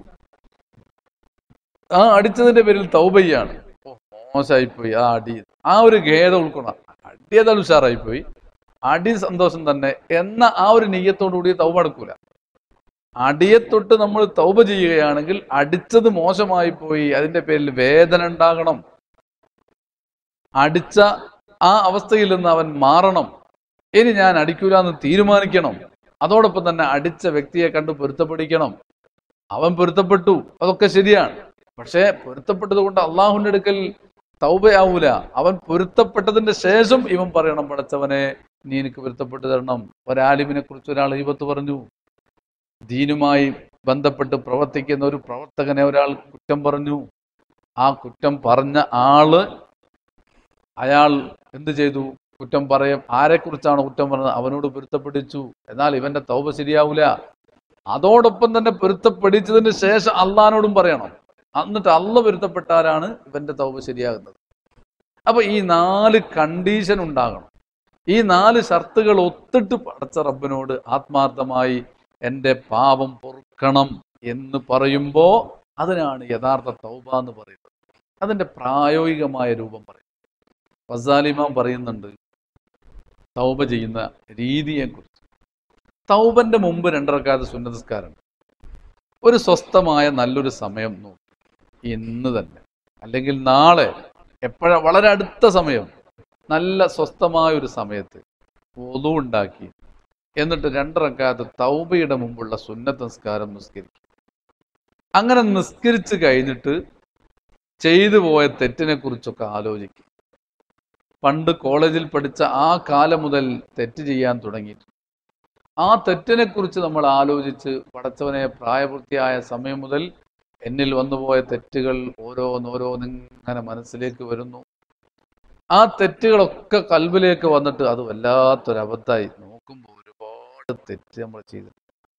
ആ അടിച്ചതിന്റെ പേരിൽ തൗബയ്യാണ് ഓ മോശമായിപ്പോയി ആ അടി ആ ഒരു ഖേദം ഉൾക്കൊള്ളാം അടി ഏതായാലും ഉഷാറായിപ്പോയി അടി സന്തോഷം തന്നെ എന്ന ആ ഒരു നെയ്യത്തോടുകൂടി തൗബ എടുക്കൂല അടിയെ തൊട്ട് നമ്മൾ തൗബ ചെയ്യുകയാണെങ്കിൽ അടിച്ചത് മോശമായി പോയി അതിന്റെ പേരിൽ വേദന ഉണ്ടാകണം അടിച്ച ആ അവസ്ഥയിൽ നിന്ന് അവൻ മാറണം ഇനി ഞാൻ അടിക്കൂല എന്ന് തീരുമാനിക്കണം അതോടൊപ്പം തന്നെ അടിച്ച വ്യക്തിയെ കണ്ട് പൊരുത്തപ്പെടിക്കണം അവൻ പൊരുത്തപ്പെട്ടു അതൊക്കെ ശരിയാണ് പക്ഷേ പൊരുത്തപ്പെട്ടത് കൊണ്ട് അള്ളാഹുവിന്റെ അടുക്കൽ തൗബയാവൂല അവൻ പൊരുത്തപ്പെട്ടതിന്റെ ശേഷം ഇവൻ പറയണം പടച്ചവനെ നീ എനിക്ക് പൊരുത്തപ്പെട്ടു തരണം ഒരാലിമിനെ കുറിച്ച് ഒരാൾ ഈപത്ത് പറഞ്ഞു ദീനുമായി ബന്ധപ്പെട്ട് പ്രവർത്തിക്കുന്ന ഒരു പ്രവർത്തകനെ ഒരാൾ കുറ്റം പറഞ്ഞു ആ കുറ്റം പറഞ്ഞ ആള് അയാൾ എന്ത് ചെയ്തു കുറ്റം പറയും ആരെക്കുറിച്ചാണ് കുറ്റം പറഞ്ഞത് അവനോട് പൊരുത്തപ്പെടിച്ചു എന്നാൽ ഇവന്റെ തൗബ ശരിയാവൂല അതോടൊപ്പം തന്നെ പൊരുത്തപ്പെടിച്ചതിന് ശേഷം അള്ളഹാനോടും പറയണം എന്നിട്ട് അള്ള പൊരുത്തപ്പെട്ടാലാണ് ഇവന്റെ തൗബ ശരിയാകുന്നത് അപ്പൊ ഈ നാല് കണ്ടീഷൻ ഉണ്ടാകണം ഈ നാല് ഷർത്തുകൾ ഒത്തിട്ട് പടച്ച റബ്ബിനോട് ആത്മാർത്ഥമായി എൻ്റെ പാപം പൊറുക്കണം എന്ന് പറയുമ്പോൾ അതിനാണ് യഥാർത്ഥ തൗബ എന്ന് പറയുന്നത് അതിൻ്റെ പ്രായോഗികമായ രൂപം പറയും ഫസാലിമാൻ പറയുന്നുണ്ട് തൗബ ചെയ്യുന്ന രീതിയെക്കുറിച്ച് തൗബന്റെ മുമ്പ് രണ്ടരക്കാത്ത സുന്നതസ്കാരം ഒരു സ്വസ്ഥമായ നല്ലൊരു സമയം നോക്കി ഇന്ന് തന്നെ അല്ലെങ്കിൽ നാളെ എപ്പോഴാ വളരെ അടുത്ത സമയം നല്ല സ്വസ്ഥമായ ഒരു സമയത്ത് ഒതു ഉണ്ടാക്കി എന്നിട്ട് രണ്ടരക്കാത്ത തൗബയുടെ മുമ്പുള്ള സുന്നത്ത് നിസ്കാരം നിസ്കരിക്കും അങ്ങനെ നിസ്കരിച്ച് കഴിഞ്ഞിട്ട് ചെയ്തു പോയ തെറ്റിനെ കുറിച്ചൊക്കെ ആലോചിക്കും പണ്ട് കോളേജിൽ പഠിച്ച ആ കാലം മുതൽ തെറ്റ് ചെയ്യാൻ തുടങ്ങിയിട്ടുണ്ട് ആ തെറ്റിനെ കുറിച്ച് നമ്മൾ ആലോചിച്ച് പടച്ചവനെ പ്രായപൂർത്തിയായ സമയം മുതൽ എന്നിൽ വന്നുപോയ തെറ്റുകൾ ഓരോന്നോരോന്നിങ്ങനെ മനസ്സിലേക്ക് വരുന്നു ആ തെറ്റുകളൊക്കെ കൽബിലേക്ക് വന്നിട്ട് അത് വല്ലാത്തൊരു അബദ്ധമായി നോക്കുമ്പോൾ ഒരുപാട് തെറ്റ് നമ്മൾ ചെയ്തു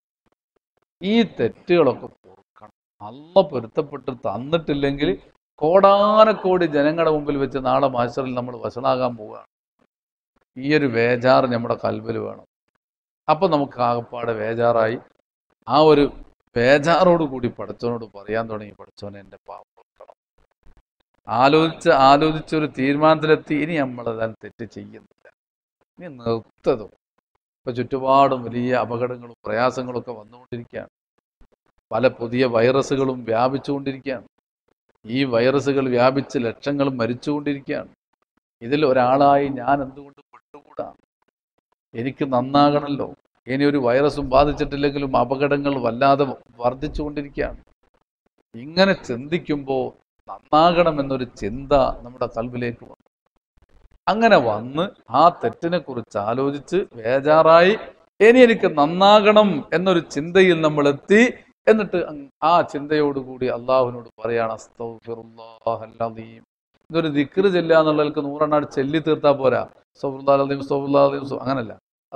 ഈ തെറ്റുകളൊക്കെ പൊറുക്കണം അല്ല പൊരുത്തപ്പെട്ട് തന്നിട്ടില്ലെങ്കിൽ കോടാനക്കോടി ജനങ്ങളുടെ മുമ്പിൽ വെച്ച് നാളെ മാസ്റ്ററിൽ നമ്മൾ വഷളാകാൻ പോവുകയാണ് ഈ ഒരു വേജാറ് നമ്മുടെ കൽബിൽ വേണം അപ്പൊ നമുക്ക് ആകപ്പാടെ വേജാറായി ആ ഒരു വേജാറോട് കൂടി പഠിച്ചവനോട് പറയാൻ തുടങ്ങി പഠിച്ചവനെ എൻ്റെ പാപം പൊറുക്കണം ആലോചിച്ച് ആലോചിച്ച് ഒരു തീരുമാനത്തിലെത്തി ഇനി നമ്മളതാൻ തെറ്റ് ചെയ്യുന്നില്ല ഇനി നിർത്തതും ഇപ്പൊ ചുറ്റുപാടും വലിയ അപകടങ്ങളും പ്രയാസങ്ങളും ഒക്കെ വന്നുകൊണ്ടിരിക്കുകയാണ് പല പുതിയ വൈറസുകളും വ്യാപിച്ചുകൊണ്ടിരിക്കുകയാണ് ഈ വൈറസുകൾ വ്യാപിച്ച് ലക്ഷങ്ങളും മരിച്ചുകൊണ്ടിരിക്കുകയാണ് ഇതിൽ ഒരാളായി ഞാൻ എന്തുകൊണ്ട് പെട്ടുകൂടാ എനിക്ക് നന്നാകണമല്ലോ ഇനി ഒരു വൈറസും ബാധിച്ചിട്ടില്ലെങ്കിലും അപകടങ്ങൾ വല്ലാതെ വർദ്ധിച്ചുകൊണ്ടിരിക്കുകയാണ് ഇങ്ങനെ ചിന്തിക്കുമ്പോൾ നന്നാകണമെന്നൊരു ചിന്ത നമ്മുടെ കൽവിലേക്ക് വന്നു അങ്ങനെ വന്ന് ആ തെറ്റിനെ കുറിച്ച് ആലോചിച്ച് ബേജാറായി ഇനി എനിക്ക് നന്നാകണം എന്നൊരു ചിന്തയിൽ നമ്മൾ എത്തി എന്നിട്ട് അങ് ആ ചിന്തയോടുകൂടി അള്ളാഹുവിനോട് പറയാണ് അസ്തഗ്ഫിറുല്ലാഹല്ലദീം. ഇതൊരു ദിക്റ് ചെല്ലുക എന്നുള്ളവർക്ക് നൂറെണ്ണാട് ചെല്ലി തീർത്താ പോരാ സൗഫുല്ലാഹീം സൗഫുല്ലാഹീം അങ്ങനല്ല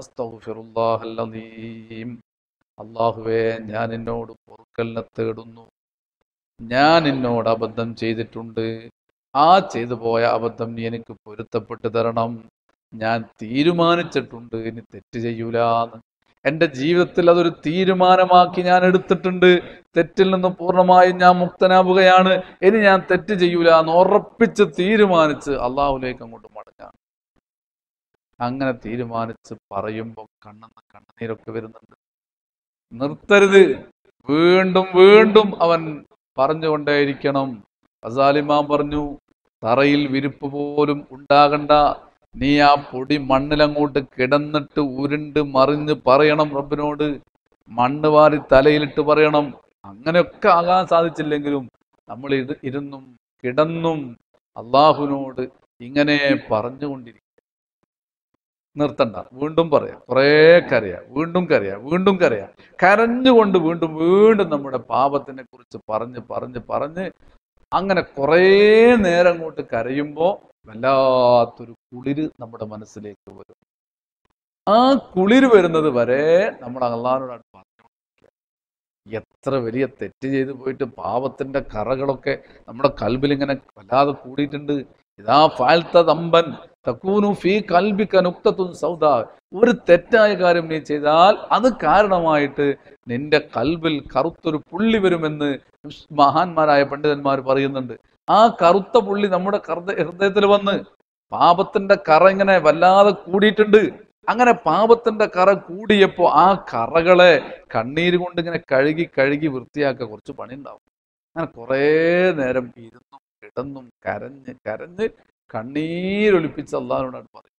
അസ്തഗ്ഫിറുല്ലാഹല്ലദീം. അള്ളാഹുവേ ഞാൻ എന്നോട് പൊറുക്കലിനെ തേടുന്നു ഞാൻ എന്നോട് അബദ്ധം ചെയ്തിട്ടുണ്ട് ആ ചെയ്തു പോയ അബദ്ധം നീ എനിക്ക് പൊരുത്തപ്പെട്ട് തരണം ഞാൻ തീരുമാനിച്ചിട്ടുണ്ട് ഇനി തെറ്റ് ചെയ്യൂലാന്ന് എൻ്റെ ജീവിതത്തിൽ അതൊരു തീരുമാനമാക്കി ഞാൻ എടുത്തിട്ടുണ്ട് തെറ്റിൽ നിന്ന് പൂർണ്ണമായും ഞാൻ മുക്തനാവുകയാണ് ഇനി ഞാൻ തെറ്റ് ചെയ്യൂല എന്ന് ഉറപ്പിച്ച് തീരുമാനിച്ച് അള്ളാഹുലേക്ക് അങ്ങോട്ട് മടങ്ങാം അങ്ങനെ തീരുമാനിച്ച് പറയുമ്പോൾ കണ്ണെന്ന് കണ്ണുനീരൊക്കെ വരുന്നുണ്ട് നിർത്തരുത് വീണ്ടും വീണ്ടും അവൻ പറഞ്ഞുകൊണ്ടേയിരിക്കണം അസാലിമാൻ പറഞ്ഞു തറയിൽ വിരിപ്പ് പോലും ഉണ്ടാകണ്ട നീ ആ പൊടി മണ്ണിലങ്ങോട്ട് കിടന്നിട്ട് ഉരുണ്ട് മറിഞ്ഞ് പറയണം റബ്ബിനോട് മണ്ണ് വാരി തലയിലിട്ട് പറയണം അങ്ങനെയൊക്കെ ആകാൻ സാധിച്ചില്ലെങ്കിലും നമ്മൾ ഇത് ഇരുന്നും കിടന്നും അള്ളാഹുവിനോട് ഇങ്ങനെ പറഞ്ഞുകൊണ്ടിരിക്കും നിർത്തണ്ട വീണ്ടും പറയാം കുറേ കരയാ വീണ്ടും കരയാ വീണ്ടും കരയാ കരഞ്ഞുകൊണ്ട് വീണ്ടും വീണ്ടും നമ്മുടെ പാപത്തിനെ കുറിച്ച് പറഞ്ഞ് പറഞ്ഞ് പറഞ്ഞ് അങ്ങനെ കുറേ നേരം അങ്ങോട്ട് കരയുമ്പോൾ വല്ലാത്തൊരു കുളിര് നമ്മുടെ മനസ്സിലേക്ക് വരും ആ കുളിര് വരുന്നത് വരെ നമ്മൾ അള്ളാഹിനോട് പറഞ്ഞുകൊണ്ടിരിക്കുക എത്ര വലിയ തെറ്റ് ചെയ്ത് പോയിട്ട് പാപത്തിന്റെ കറകളൊക്കെ നമ്മുടെ കൽബിൽ ഇങ്ങനെ വല്ലാതെ കൂടിയിട്ടുണ്ട് ഇതാ ഫാൽത്ത തമ്പൻ തക്കൂനു ഫീ കൽബിക്ക നുക്തത്തുൻ സൗദ ഒരു തെറ്റായ കാര്യം നീ ചെയ്താൽ അത് കാരണമായിട്ട് നിന്റെ കൽബിൽ കറുത്തൊരു പുള്ളി വരുമെന്ന് മഹാന്മാരായ പണ്ഡിതന്മാർ പറയുന്നുണ്ട് ആ കറുത്ത പുള്ളി നമ്മുടെ കർദ- ഹൃദയത്തിൽ വന്ന് പാപത്തിന്റെ കറ ഇങ്ങനെ വല്ലാതെ കൂടിയിട്ടുണ്ട് അങ്ങനെ പാപത്തിന്റെ കറ കൂടിയപ്പോ ആ കറകളെ കണ്ണീര് കൊണ്ട് ഇങ്ങനെ കഴുകി കഴുകി വൃത്തിയാക്കുക കുറച്ച് പണിയുണ്ടാവും അങ്ങനെ കുറേ നേരം ഇരുന്നും കിടന്നും കരഞ്ഞ് കരഞ്ഞ് കണ്ണീരൊലിപ്പിച്ച് അള്ളാഹിനോടാണ് പറയും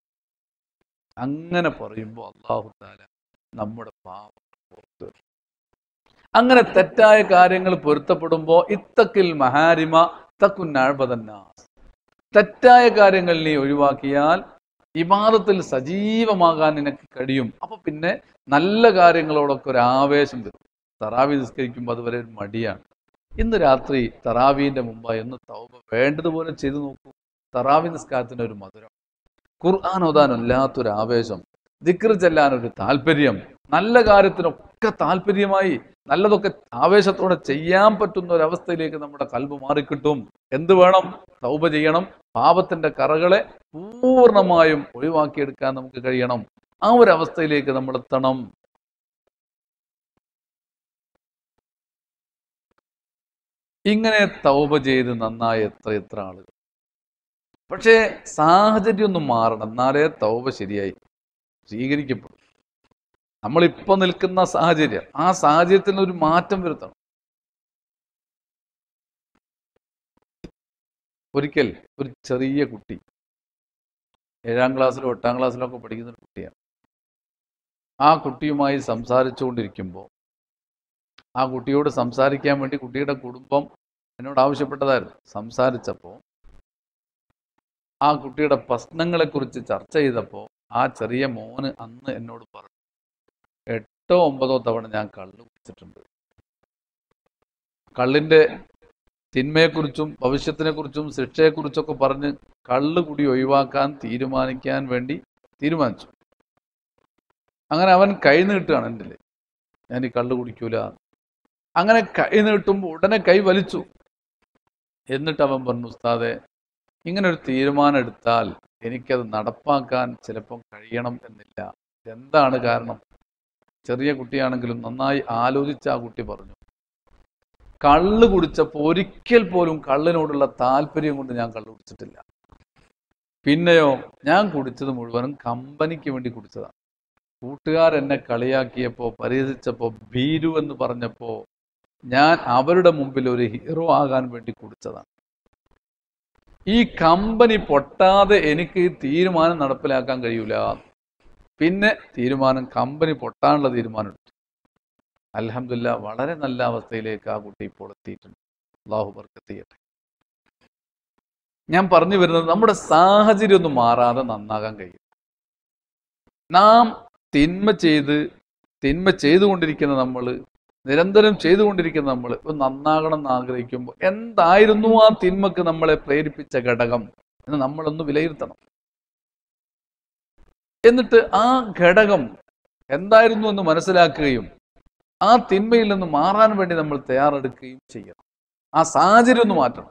അങ്ങനെ പറയുമ്പോൾ അള്ളാഹു താല നമ്മുടെ പാപം പുറത്ത് വരും. അങ്ങനെ തെറ്റായ കാര്യങ്ങൾ പൊരുത്തപ്പെടുമ്പോൾ ഇത്തക്കിൽ മഹാരിമ തക്കുന്നാഴ്പതന്നാസ് തെറ്റായ കാര്യങ്ങൾ നീ ഒഴിവാക്കിയാൽ ഇമാദത്തിൽ സജീവമാകാൻ നിനക്ക് കഴിയും അപ്പൊ പിന്നെ നല്ല കാര്യങ്ങളോടൊക്കെ ഒരു ആവേശം വരും തറാവി നിസ്കരിക്കുമ്പോൾ അതുവരെ ഒരു മടിയാണ് ഇന്ന് രാത്രി തറാവീന്റെ മുമ്പായി ഒന്ന് തൗബ വേണ്ടതുപോലെ ചെയ്തു നോക്കൂ തറാവി നിസ്കാരത്തിന് ഒരു മധുരം ഖുർആൻ ഓതാൻ വല്ലാത്തൊരു ആവേശം ദിക്ർ ചെല്ലാൻ ഒരു താല്പര്യം നല്ല കാര്യത്തിനൊക്കെ താല്പര്യമായി നല്ലതൊക്കെ ആവേശത്തോടെ ചെയ്യാൻ പറ്റുന്ന ഒരു അവസ്ഥയിലേക്ക് നമ്മുടെ കൽബ് മാറിക്കിട്ടും എന്ത് വേണം തൗബ ചെയ്യണം പാപത്തിന്റെ കറകളെ പൂർണ്ണമായും ഒഴിവാക്കിയെടുക്കാൻ നമുക്ക് കഴിയണം ആ ഒരു അവസ്ഥയിലേക്ക് നമ്മൾ എത്തണം ഇങ്ങനെ തൗബ ചെയ്ത് നന്നായ എത്ര എത്ര ആളുകൾ പക്ഷേ സാഹചര്യം ഒന്ന് മാറണം എന്നാലേ തൗബ ശരിയായി സ്വീകരിക്കപ്പെടും നമ്മളിപ്പോ നിൽക്കുന്ന സാഹചര്യം ആ സാഹചര്യത്തിന് ഒരു മാറ്റം വരുത്തണം ഒരിക്കൽ ഒരു ചെറിയ കുട്ടി ഏഴാം ക്ലാസ്സിലോ എട്ടാം ക്ലാസ്സിലോ ഒക്കെ പഠിക്കുന്ന ഒരു കുട്ടിയാണ് ആ കുട്ടിയുമായി സംസാരിച്ചുകൊണ്ടിരിക്കുമ്പോൾ ആ കുട്ടിയോട് സംസാരിക്കാൻ വേണ്ടി കുട്ടിയുടെ കുടുംബം എന്നോട് ആവശ്യപ്പെട്ടതായിരുന്നു സംസാരിച്ചപ്പോൾ ആ കുട്ടിയുടെ പ്രശ്നങ്ങളെക്കുറിച്ച് ചർച്ച ചെയ്തപ്പോൾ ആ ചെറിയ മോന് അന്ന് എന്നോട് പറഞ്ഞു എട്ടോ ഒമ്പതോ തവണ ഞാൻ കള്ള് കുടിച്ചിട്ടുണ്ട് കള്ളിന്റെ തിന്മയെക്കുറിച്ചും ഭവിഷ്യത്തിനെക്കുറിച്ചും ശിക്ഷയെക്കുറിച്ചൊക്കെ പറഞ്ഞ് കള്ള് കുടി ഒഴിവാക്കാൻ തീരുമാനിക്കാൻ വേണ്ടി തീരുമാനിച്ചു അങ്ങനെ അവൻ കൈ നീട്ടുകയാണ് എൻ്റെ ഞാൻ ഈ കള്ള് കുടിക്കൂല അങ്ങനെ കൈ നീട്ടുമ്പോൾ ഉടനെ കൈ വലിച്ചു എന്നിട്ട് അവൻ പറഞ്ഞു ഉസ്താദെ ഇങ്ങനെ ഒരു തീരുമാനം എടുത്താൽ എനിക്കത് നടപ്പാക്കാൻ ചിലപ്പം കഴിയണം എന്നില്ല എന്താണ് കാരണം ചെറിയ കുട്ടിയാണെങ്കിലും നന്നായി ആലോചിച്ച ആ കുട്ടി പറഞ്ഞു കള്ള് കുടിച്ചപ്പോൾ ഒരിക്കൽ പോലും കള്ളിനോടുള്ള താല്പര്യം കൊണ്ട് ഞാൻ കള്ള് കുടിച്ചിട്ടില്ല പിന്നെയോ ഞാൻ കുടിച്ചത് മുഴുവനും കമ്പനിക്ക് വേണ്ടി കുടിച്ചതാണ് കൂട്ടുകാരെന്നെ കളിയാക്കിയപ്പോൾ പരിഹസിച്ചപ്പോൾ ഭീരു എന്ന് പറഞ്ഞപ്പോൾ ഞാൻ അവരുടെ മുമ്പിൽ ഒരു ഹീറോ ആകാൻ വേണ്ടി കുടിച്ചതാണ് ഈ കമ്പനി പൊട്ടാതെ എനിക്ക് ഈ തീരുമാനം നടപ്പിലാക്കാൻ കഴിയൂല പിന്നെ തീരുമാനം കമ്പനി പൊട്ടാനുള്ള തീരുമാനം എടുത്തു അലഹമില്ല വളരെ നല്ല അവസ്ഥയിലേക്ക് ആ കുട്ടി ഇപ്പോൾ എത്തിയിട്ടുണ്ട് അള്ളാഹു ബർക്കത്ത് ചെയ്യട്ടെ ഞാൻ പറഞ്ഞു വരുന്നത് നമ്മുടെ സാഹചര്യം ഒന്നും മാറാതെ നന്നാകാൻ കഴിയും നാം തിന്മ ചെയ്ത് തിന്മ ചെയ്തുകൊണ്ടിരിക്കുന്ന നമ്മൾ നിരന്തരം ചെയ്തുകൊണ്ടിരിക്കുന്ന നമ്മൾ ഇപ്പൊ നന്നാകണം എന്ന് ആഗ്രഹിക്കുമ്പോൾ എന്തായിരുന്നു ആ തിന്മക്ക് നമ്മളെ പ്രേരിപ്പിച്ച ഘടകം എന്ന് നമ്മളൊന്ന് വിലയിരുത്തണം എന്നിട്ട് ആ ഘടകം എന്തായിരുന്നു എന്ന് മനസ്സിലാക്കുകയും ആ തിന്മയിൽ നിന്ന് മാറാൻ വേണ്ടി നമ്മൾ തയ്യാറെടുക്കുകയും ചെയ്യണം ആ സാഹചര്യം ഒന്ന് മാറ്റണം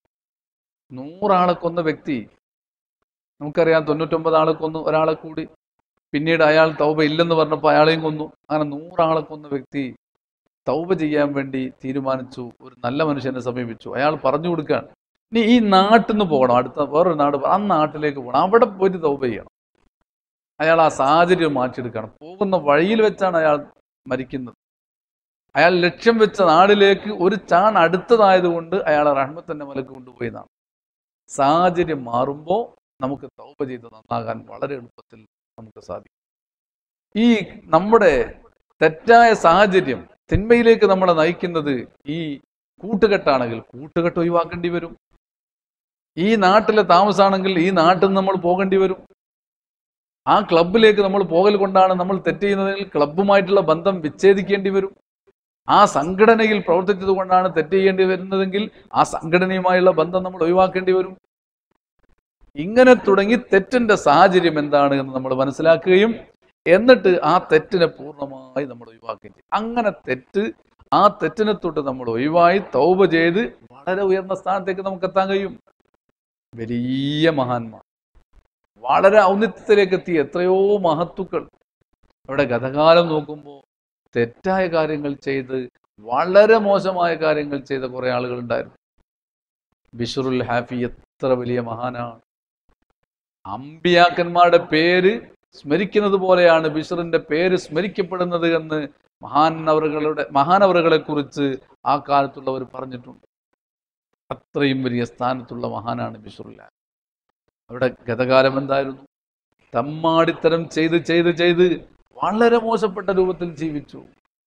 നൂറാളെ കൊന്ന വ്യക്തി നമുക്കറിയാം തൊണ്ണൂറ്റൊമ്പത് ആളെ കൊന്നു ഒരാളെ കൂടി പിന്നീട് അയാൾ തൗബ ഇല്ലെന്ന് പറഞ്ഞപ്പോൾ അയാളെയും കൊന്നു അങ്ങനെ നൂറാളെ കൊന്ന വ്യക്തി തൗബ ചെയ്യാൻ വേണ്ടി തീരുമാനിച്ചു ഒരു നല്ല മനുഷ്യനെ സമീപിച്ചു അയാൾ പറഞ്ഞു കൊടുക്കുകയാണ് നീ ഈ നാട്ടിൽ നിന്ന് പോകണം അടുത്ത വേറൊരു നാട് പോ- ആ നാട്ടിലേക്ക് പോകണം അവിടെ പോയിട്ട് തൗബ ചെയ്യണം അയാൾ ആ സാഹചര്യം മാറ്റിയെടുക്കണം പോകുന്ന വഴിയിൽ വെച്ചാണ് അയാൾ മരിക്കുന്നത് അയാൾ ലക്ഷ്യം വെച്ച നാടിലേക്ക് ഒരു ചാൺ അടുത്തതായതുകൊണ്ട് അയാളെ റഹ്മത്തന്റെ മലക്ക് കൊണ്ടുപോയതാണ് സാഹചര്യം മാറുമ്പോൾ നമുക്ക് തൗബ ചെയ്ത് നന്നാകാൻ വളരെ എളുപ്പത്തിൽ നമുക്ക് സാധിക്കും ഈ നമ്മുടെ തെറ്റായ സാഹചര്യം തിന്മയിലേക്ക് നമ്മളെ നയിക്കുന്നത് ഈ കൂട്ടുകെട്ടാണെങ്കിൽ കൂട്ടുകെട്ട് ഒഴിവാക്കേണ്ടി വരും ഈ നാട്ടിലെ താമസമാണെങ്കിൽ ഈ നാട്ടിൽ നിന്ന് നമ്മൾ പോകേണ്ടി വരും ആ ക്ലബിലേക്ക് നമ്മൾ പോകൽ കൊണ്ടാണ് നമ്മൾ തെറ്റ് ചെയ്യുന്നതെങ്കിൽ ക്ലബ്ബുമായിട്ടുള്ള ബന്ധം വിച്ഛേദിക്കേണ്ടി വരും ആ സംഘടനയിൽ പ്രവർത്തിച്ചത് കൊണ്ടാണ് തെറ്റ് ചെയ്യേണ്ടി വരുന്നതെങ്കിൽ ആ സംഘടനയുമായുള്ള ബന്ധം നമ്മൾ ഒഴിവാക്കേണ്ടി വരും ഇങ്ങനെ തുടങ്ങി തെറ്റിന്റെ സാഹചര്യം എന്താണ് എന്ന് നമ്മൾ മനസ്സിലാക്കുകയും എന്നിട്ട് ആ തെറ്റിനെ പൂർണ്ണമായി നമ്മൾ ഒഴിവാക്കുകയും ചെയ്യും അങ്ങനെ തെറ്റ് ആ തെറ്റിനെ തൊട്ട് നമ്മൾ ഒഴിവായി തൗബ ചെയ്ത് വളരെ ഉയർന്ന സ്ഥാനത്തേക്ക് നമുക്ക് എത്താൻ കഴിയും വലിയ മഹാന്മാർ വളരെ ഔന്നിത്യത്തിലേക്ക് എത്തിയ എത്രയോ മഹത്തുക്കൾ അവിടെ ഗതകാലം നോക്കുമ്പോൾ തെറ്റായ കാര്യങ്ങൾ ചെയ്ത് വളരെ മോശമായ കാര്യങ്ങൾ ചെയ്ത കുറെ ആളുകൾ ഉണ്ടായിരുന്നു ബിഷറുൽ ഹാഫി എത്ര വലിയ മഹാനാണ് അമ്പിയാക്കന്മാരുടെ പേര് സ്മരിക്കുന്നത് പോലെയാണ് ബിഷറിന്റെ പേര് സ്മരിക്കപ്പെടുന്നത് എന്ന് മഹാനവറുകളുടെ മഹാനവറുകളെ കുറിച്ച് ആ കാലത്തുള്ളവർ പറഞ്ഞിട്ടുണ്ട് അത്രയും വലിയ സ്ഥാനത്തുള്ള മഹാനാണ് ബിഷറുൽ ഹാഫി അവിടെ ഗതകാലം എന്തായിരുന്നു തമ്മാടിത്തരം ചെയ്ത് ചെയ്ത് ചെയ്ത് വളരെ മോശപ്പെട്ട രൂപത്തിൽ ജീവിച്ചു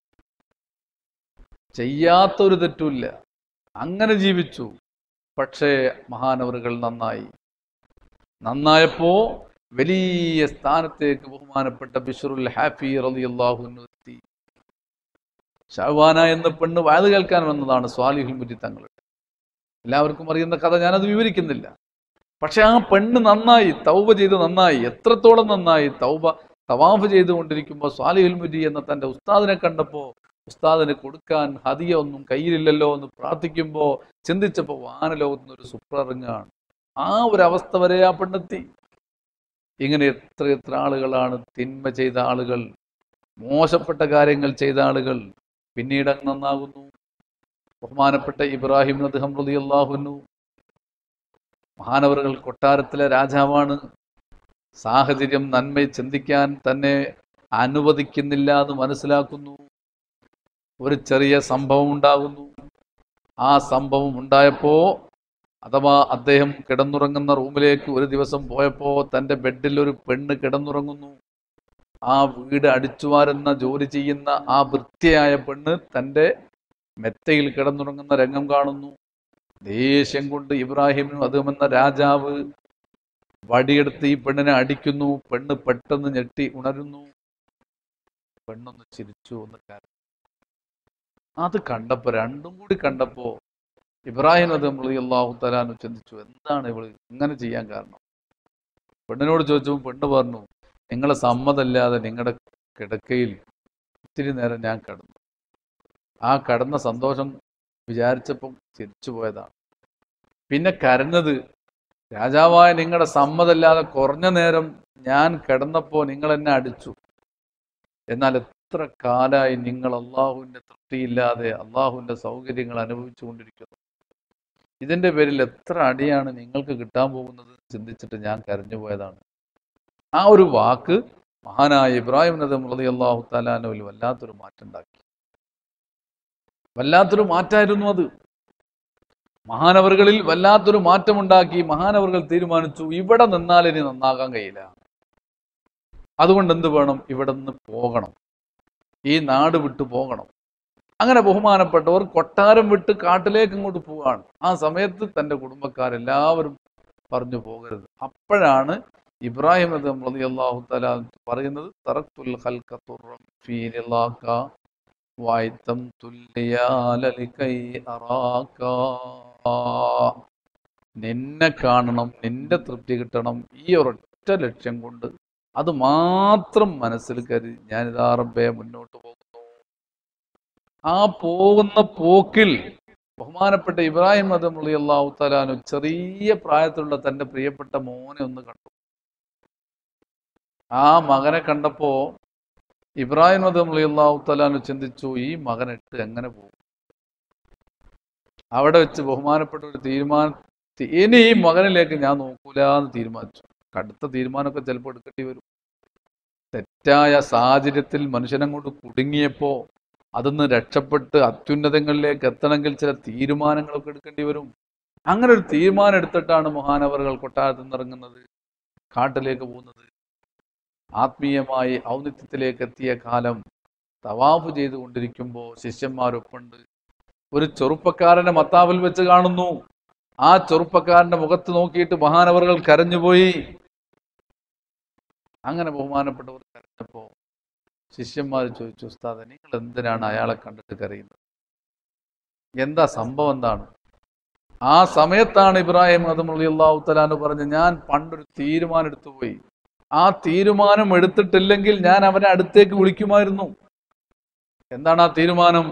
ചെയ്യാത്തൊരു തെറ്റുമില്ല അങ്ങനെ ജീവിച്ചു പക്ഷേ മഹാനവറുകൾ നന്നായി നന്നായപ്പോ വലിയ സ്ഥാനത്തേക്ക് ബഹുമാനപ്പെട്ട ബിഷറുൽ ഹാഫി റളിയല്ലാഹു അൻഹു എത്തി ഷഹവാന എന്ന പെണ്ണ് വയത് കേൾക്കാൻ വന്നതാണ് സ്വാലിഹുൽ മുറ്റി തങ്ങളുടെ എല്ലാവർക്കും അറിയുന്ന കഥ ഞാനത് വിവരിക്കുന്നില്ല പക്ഷെ ആ പെണ്ണ് നന്നായി തൗബ ചെയ്ത് നന്നായി എത്രത്തോളം നന്നായി തൗബ തവാഫ് ചെയ്തുകൊണ്ടിരിക്കുമ്പോൾ സ്വാലിഹുൽ മുരി എന്ന തന്റെ ഉസ്താദിനെ കണ്ടപ്പോൾ ഉസ്താദിന് കൊടുക്കാൻ ഹദിയ ഒന്നും കയ്യിലില്ലല്ലോ എന്ന് പ്രാർത്ഥിക്കുമ്പോൾ ചിന്തിച്ചപ്പോൾ വാനലോകത്ത് നിന്ന് ഒരു സുപ്രറിങ്ങാണ് ആ ഒരു അവസ്ഥ വരെ ആ പെണ്ണെത്തി ഇങ്ങനെ എത്ര എത്ര ആളുകളാണ് തിന്മ ചെയ്ത ആളുകൾ മോശപ്പെട്ട കാര്യങ്ങൾ ചെയ്ത ആളുകൾ പിന്നീട് അങ്ങ് നന്നാകുന്നു ബഹുമാനപ്പെട്ട ഇബ്രാഹിം നദ്ഹം റളിയല്ലാഹുന്നു മഹാനവറുകൾ കൊട്ടാരത്തിലെ രാജാവാണ് സാഹചര്യം നന്മ ചിന്തിക്കാൻ തന്നെ അനുവദിക്കുന്നില്ല എന്ന് മനസ്സിലാക്കുന്നു ഒരു ചെറിയ സംഭവം ഉണ്ടാകുന്നു ആ സംഭവം ഉണ്ടായപ്പോ അഥവാ അദ്ദേഹം കിടന്നുറങ്ങുന്ന റൂമിലേക്ക് ഒരു ദിവസം പോയപ്പോ തന്റെ ബെഡിൽ ഒരു പെണ്ണ് കിടന്നുറങ്ങുന്നു ആ വീട് അടിച്ചുവാരുന്ന ജോലി ചെയ്യുന്ന ആ വൃത്തിയായ പെണ്ണ് തന്റെ മെത്തയിൽ കിടന്നുറങ്ങുന്ന രംഗം കാണുന്നു ദേഷ്യം കൊണ്ട് ഇബ്രാഹിമിനും അതുമെന്ന രാജാവ് വടിയെടുത്ത് ഈ പെണ്ണിനെ അടിക്കുന്നു പെണ്ണ് പെട്ടെന്ന് ഞെട്ടി ഉണരുന്നു പെണ്ണൊന്ന് ചിരിച്ചു ഒന്ന് കരഞ്ഞു അത് കണ്ടപ്പോ രണ്ടും കൂടി കണ്ടപ്പോ ഇബ്രാഹിം അത് നമ്മൾ അള്ളാഹു തലാനു ചിന്തിച്ചു എന്താണ് ഇവള് ഇങ്ങനെ ചെയ്യാൻ കാരണം പെണ്ണിനോട് ചോദിച്ചപ്പോൾ പെണ്ണ് പറഞ്ഞു നിങ്ങളെ സമ്മതമില്ലാതെ നിങ്ങളുടെ കിടക്കയിൽ ഇത്തിരി നേരം ഞാൻ കിടന്നു ആ കടന്ന സന്തോഷം വിചാരിച്ചപ്പം ചിരിച്ചു പോയതാണ് പിന്നെ കരഞ്ഞത് രാജാവായ നിങ്ങളുടെ സമ്മതമില്ലാതെ കുറഞ്ഞ നേരം ഞാൻ കിടന്നപ്പോൾ നിങ്ങൾ എന്നെ അടിച്ചു എന്നാൽ എത്ര കാലായി നിങ്ങൾ അള്ളാഹുവിന്റെ തൃപ്തിയില്ലാതെ അള്ളാഹുവിന്റെ സൗകര്യങ്ങൾ അനുഭവിച്ചു കൊണ്ടിരിക്കുന്നു ഇതിന്റെ പേരിൽ എത്ര അടിയാണ് നിങ്ങൾക്ക് കിട്ടാൻ പോകുന്നത് എന്ന് ചിന്തിച്ചിട്ട് ഞാൻ കരഞ്ഞു പോയതാണ് ആ ഒരു വാക്ക് മഹാനായ ഇബ്രാഹിം നദം റതി അള്ളാഹു താലാനോയിൽ വല്ലാത്തൊരു മാറ്റം ഉണ്ടാക്കി വല്ലാത്തൊരു മാറ്റമായിരുന്നു അത് മഹാനവറുകളിൽ വല്ലാത്തൊരു മാറ്റമുണ്ടാക്കി മഹാനവറുകൾ തീരുമാനിച്ചു ഇവിടെ നിന്നാൽ ഇനി നന്നാകാൻ കഴിയില്ല അതുകൊണ്ട് എന്ത് വേണം ഇവിടെ നിന്ന് പോകണം ഈ നാട് വിട്ടു പോകണം അങ്ങനെ ബഹുമാനപ്പെട്ടവർ കൊട്ടാരം വിട്ട് കാട്ടിലേക്ക് ഇങ്ങോട്ട് പോവാണ് ആ സമയത്ത് തൻ്റെ കുടുംബക്കാരെല്ലാവരും പറഞ്ഞു പോകരുത് അപ്പോഴാണ് ഇബ്രാഹിം റതി അള്ളാഹു തല പറയുന്നത് തറക്തുൽ ഖൽഖ തുറം ഫീ റിളാക വായ്തം തുല്യാലലികൈ അറാക നിന്നെ കാണണം നിന്റെ തൃപ്തി കിട്ടണം ഈ ഒരൊറ്റ ലക്ഷ്യം കൊണ്ട് അത് മാത്രം മനസ്സിൽ കരുതി ഞാനിതാ റബ്ബെ മുന്നോട്ട് പോകുന്നു ആ പോകുന്ന പോക്കിൽ ബഹുമാനപ്പെട്ട ഇബ്രാഹിം മദം അലി അള്ളാഹു തലാനു ചെറിയ പ്രായത്തിലുള്ള തന്റെ പ്രിയപ്പെട്ട മോനെ ഒന്ന് കണ്ടു ആ മകനെ കണ്ടപ്പോ ഇബ്രാഹിം മദം അലി അള്ളാഹു തലാനു ചിന്തിച്ചു ഈ മകനിട്ട് എങ്ങനെ പോകും അവിടെ വെച്ച് ബഹുമാനപ്പെട്ട ഒരു തീരുമാനം ഇനി ഈ മകനിലേക്ക് ഞാൻ നോക്കൂല എന്ന് തീരുമാനിച്ചു കടുത്ത തീരുമാനമൊക്കെ ചിലപ്പോൾ എടുക്കേണ്ടി വരും തെറ്റായ സാഹചര്യത്തിൽ മനുഷ്യനങ്ങോട്ട് കുടുങ്ങിയപ്പോ അതിന്ന് രക്ഷപ്പെട്ട് അത്യുന്നതങ്ങളിലേക്ക് എത്തണമെങ്കിൽ ചില തീരുമാനങ്ങളൊക്കെ എടുക്കേണ്ടി വരും അങ്ങനെ ഒരു തീരുമാനം എടുത്തിട്ടാണ് മഹാനവറുകൾ കൊട്ടാരത്തിൽ നിന്ന് ഇറങ്ങുന്നത് കാട്ടിലേക്ക് പോകുന്നത് ആത്മീയമായി ഔന്നിത്യത്തിലേക്ക് എത്തിയ കാലം തവാഫ് ചെയ്തുകൊണ്ടിരിക്കുമ്പോൾ ശിഷ്യന്മാരൊപ്പുണ്ട് ഒരു ചെറുപ്പക്കാരനെ മത്താവിൽ വെച്ച് കാണുന്നു ആ ചെറുപ്പക്കാരന്റെ മുഖത്ത് നോക്കിയിട്ട് മഹാനവറുകൾ കരഞ്ഞുപോയി അങ്ങനെ ബഹുമാനപ്പെട്ടവർ കരഞ്ഞപ്പോ ശിഷ്യന്മാർ ചോദിച്ചു ഉസ്താദ് നിങ്ങൾ എന്തിനാണ് അയാളെ കണ്ടിട്ട് കരയുന്നത് എന്താ സംഭവം എന്താണ് ആ സമയത്താണ് ഇബ്രാഹിം അതുമുള്ള അള്ളാഹു തലാന്ന് പറഞ്ഞ് ഞാൻ പണ്ടൊരു തീരുമാനം എടുത്തു പോയി ആ തീരുമാനം എടുത്തിട്ടില്ലെങ്കിൽ ഞാൻ അവനെ അടുത്തേക്ക് വിളിക്കുമായിരുന്നു എന്താണ് ആ തീരുമാനം